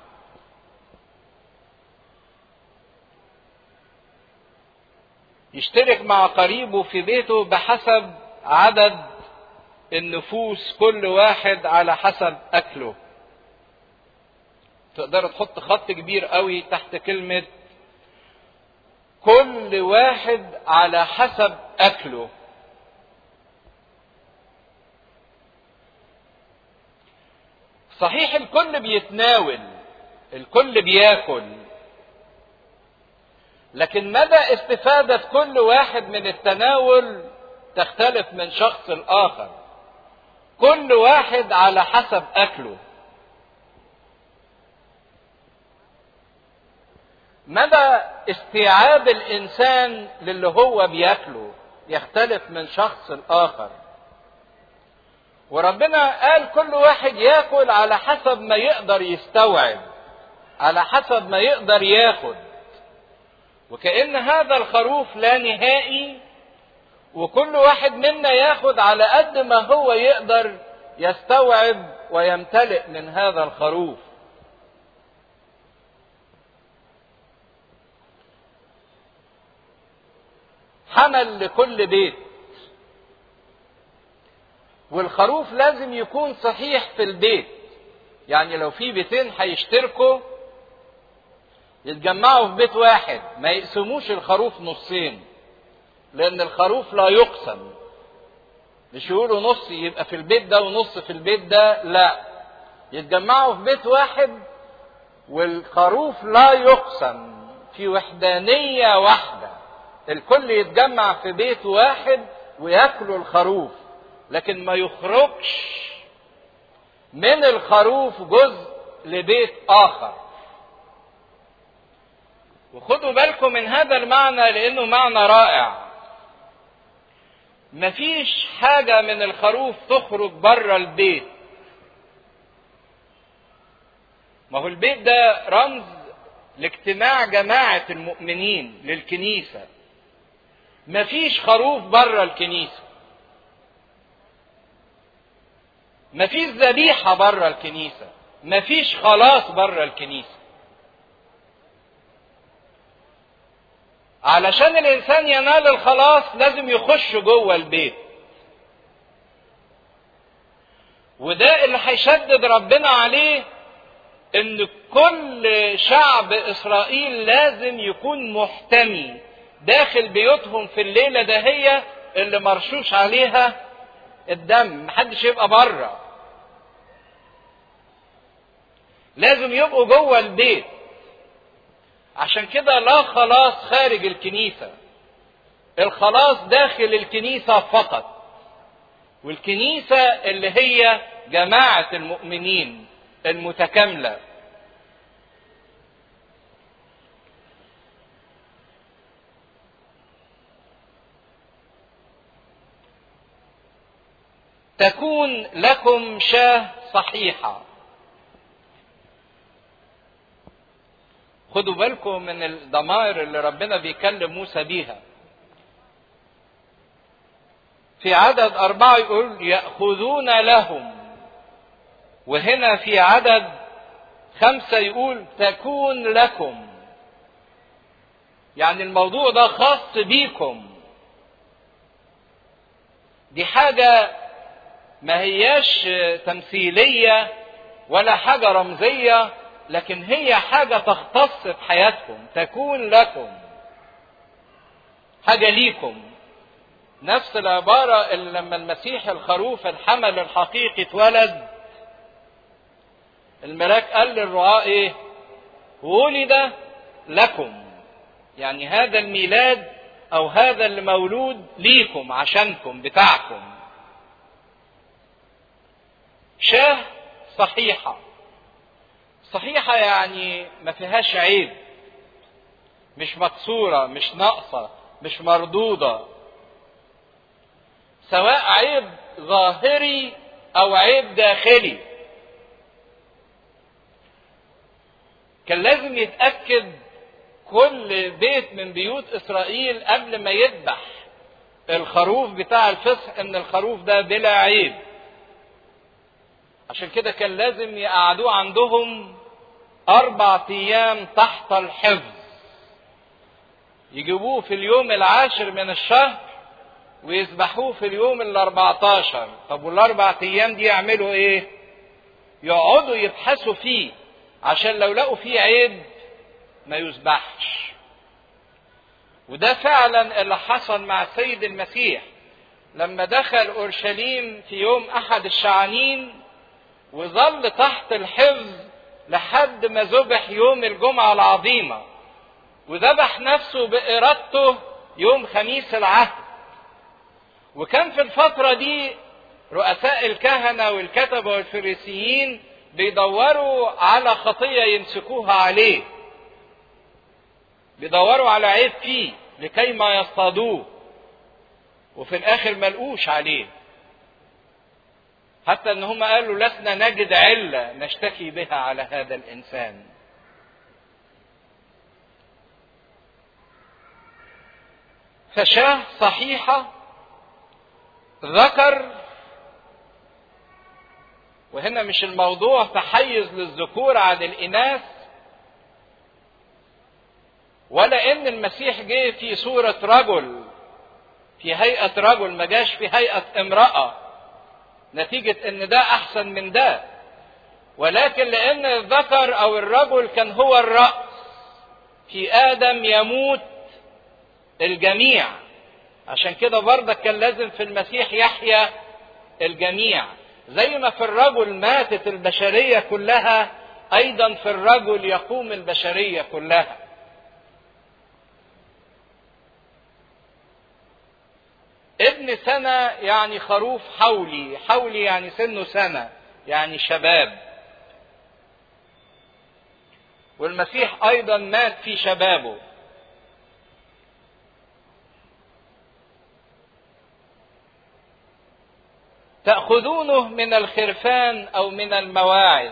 Speaker 2: يشترك مع قريبه في بيته بحسب عدد النفوس كل واحد على حسب أكله تقدر تحط خط كبير قوي تحت كلمة كل واحد على حسب اكله صحيح الكل بيتناول الكل بياكل لكن مدى استفادة كل واحد من التناول تختلف من شخص لآخر كل واحد على حسب أكله مدى استيعاب الإنسان للي هو بياكله يختلف من شخص لآخر وربنا قال كل واحد ياكل على حسب ما يقدر يستوعب على حسب ما يقدر ياخد وكأن هذا الخروف لا نهائي وكل واحد منا ياخد على قد ما هو يقدر يستوعب ويمتلئ من هذا الخروف حمل لكل بيت والخروف لازم يكون صحيح في البيت يعني لو في بيتين هيشتركوا يتجمعوا في بيت واحد ما يقسموش الخروف نصين لان الخروف لا يقسم مش يقولوا نص يبقى في البيت ده ونص في البيت ده لا يتجمعوا في بيت واحد والخروف لا يقسم في وحدانية واحدة الكل يتجمع في بيت واحد وياكلوا الخروف لكن ما يخرجش من الخروف جزء لبيت آخر وخدوا بالكم من هذا المعنى لأنه معنى رائع مفيش حاجة من الخروف تخرج بره البيت ما هو البيت ده رمز لاجتماع جماعة المؤمنين للكنيسة مفيش خروف بره الكنيسة مفيش ذبيحة بره الكنيسة مفيش خلاص بره الكنيسة علشان الإنسان ينال الخلاص لازم يخش جوه البيت وده اللي هيشدد ربنا عليه ان كل شعب اسرائيل لازم يكون محتمي داخل بيوتهم في الليلة دهية اللي مرشوش عليها الدم محدش يبقى بره لازم يبقوا جوه البيت عشان كده لا خلاص خارج الكنيسة الخلاص داخل الكنيسة فقط والكنيسة اللي هي جماعة المؤمنين المتكاملة تكون لكم شاه صحيحة خدوا بالكم من الضمائر اللي ربنا بيكلم موسى بيها في عدد أربعة يقول يأخذون لهم وهنا في عدد خمسة يقول تكون لكم يعني الموضوع ده خاص بيكم دي حاجة ما هياش تمثيلية ولا حاجة رمزية لكن هي حاجة تختص بحياتكم تكون لكم حاجة ليكم نفس العبارة اللي لما المسيح الخروف الحمل الحقيقي اتولد الملاك قال للرعاة ايه ولد لكم يعني هذا الميلاد او هذا اللي مولود ليكم عشانكم بتاعكم شاه صحيحة صحيحة يعني ما فيهاش عيب مش مكسورة مش ناقصة مش مردودة سواء عيب ظاهري او عيب داخلي كان لازم يتأكد كل بيت من بيوت إسرائيل قبل ما يذبح الخروف بتاع الفصح إن الخروف ده بلا عيب. عشان كده كان لازم يقعدوه عندهم أربع أيام تحت الحفظ. يجيبوه في اليوم العاشر من الشهر ويذبحوه في اليوم الأربعتاشر. طب والأربع أيام دي يعملوا إيه؟ يقعدوا يبحثوا فيه عشان لو لقوا فيه عيب ما يذبحش وده فعلا اللي حصل مع السيد المسيح لما دخل اورشليم في يوم احد الشعانين وظل تحت الحفظ لحد ما ذبح يوم الجمعه العظيمه وذبح نفسه بارادته يوم خميس العهد وكان في الفتره دي رؤساء الكهنه والكتبه والفريسيين بيدوروا على خطيه يمسكوها عليه بيدوروا على عيب فيه لكي ما يصطادوه وفي الاخر ملقوش عليه حتى ان هم قالوا لسنا نجد عله نشتكي بها على هذا الانسان فشاه صحيحه ذكر وهنا مش الموضوع تحيز للذكور عن الاناث ولا ان المسيح جه في صورة رجل في هيئة رجل ما جاش في هيئة امرأة نتيجة ان ده احسن من ده ولكن لان الذكر او الرجل كان هو الرأس في ادم يموت الجميع عشان كده برضك كان لازم في المسيح يحيا الجميع زي ما في الرجل ماتت البشرية كلها ايضا في الرجل يقوم البشرية كلها ابن سنة يعني خروف حولي حولي يعني سنه سنة يعني شباب والمسيح أيضا مات في شبابه تأخذونه من الخرفان أو من المواعظ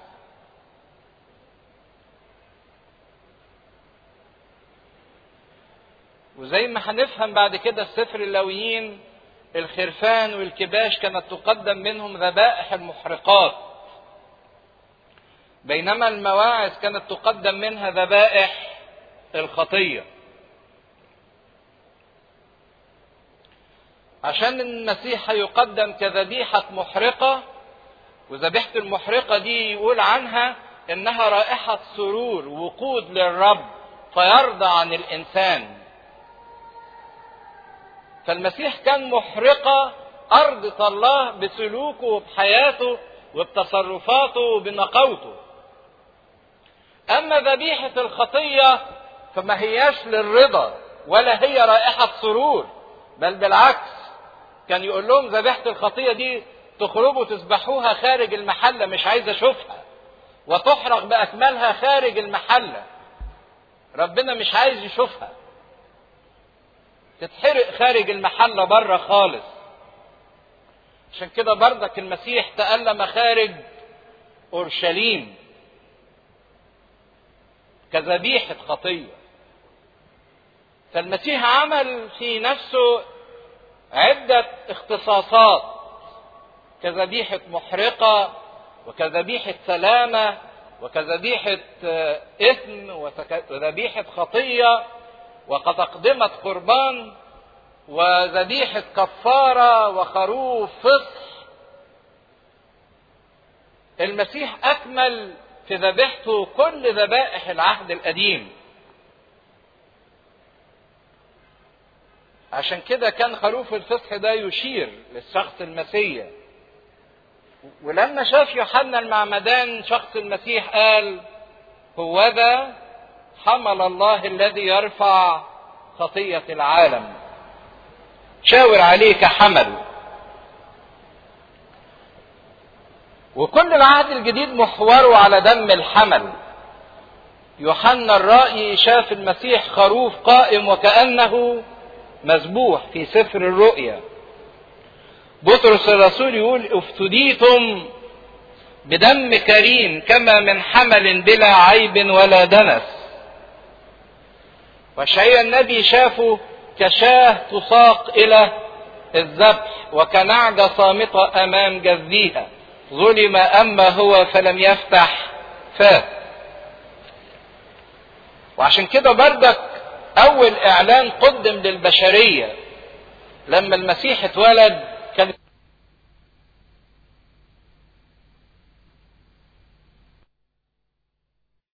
Speaker 2: وزي ما هنفهم بعد كده في سفر اللاويين الخرفان والكباش كانت تقدم منهم ذبائح المحرقات بينما المواعظ كانت تقدم منها ذبائح الخطيه عشان المسيح هيقدم كذبيحه محرقه وذبيحه المحرقه دي يقول عنها انها رائحه سرور وقود للرب فيرضى عن الانسان فالمسيح كان محرقة أرض الله بسلوكه وبحياته وبتصرفاته وبنقوته أما ذبيحة الخطية فما هياش للرضا ولا هي رائحة سرور بل بالعكس كان يقول لهم ذبيحة الخطية دي تخرجوا تذبحوها خارج المحلة مش عايز أشوفها وتحرق بأكملها خارج المحلة ربنا مش عايز يشوفها تتحرق خارج المحلة بره خالص عشان كده بردك المسيح تألم خارج أورشليم كذبيحة خطية فالمسيح عمل في نفسه عدة اختصاصات كذبيحة محرقة وكذبيحة سلامة وكذبيحة إثم وذبيحة خطية وكتقدمة قربان وذبيحة كفارة وخروف فصح المسيح أكمل في ذبيحته كل ذبائح العهد القديم عشان كده كان خروف الفصح ده يشير للشخص المسيح ولما شاف يوحنا المعمدان شخص المسيح قال هو ذا حمل الله الذي يرفع خطية العالم شاور عليه كحمل وكل العهد الجديد محوره على دم الحمل يوحنا الرائي شاف المسيح خروف قائم وكأنه مذبوح في سفر الرؤيا بطرس الرسول يقول افتديتم بدم كريم كما من حمل بلا عيب ولا دنس وشعيا النبي شافه كشاه تساق الى الذبح وكنعجة صامتة امام جذيها ظلم اما هو فلم يفتح فاه وعشان كده بردك اول اعلان قدم للبشرية لما المسيح اتولد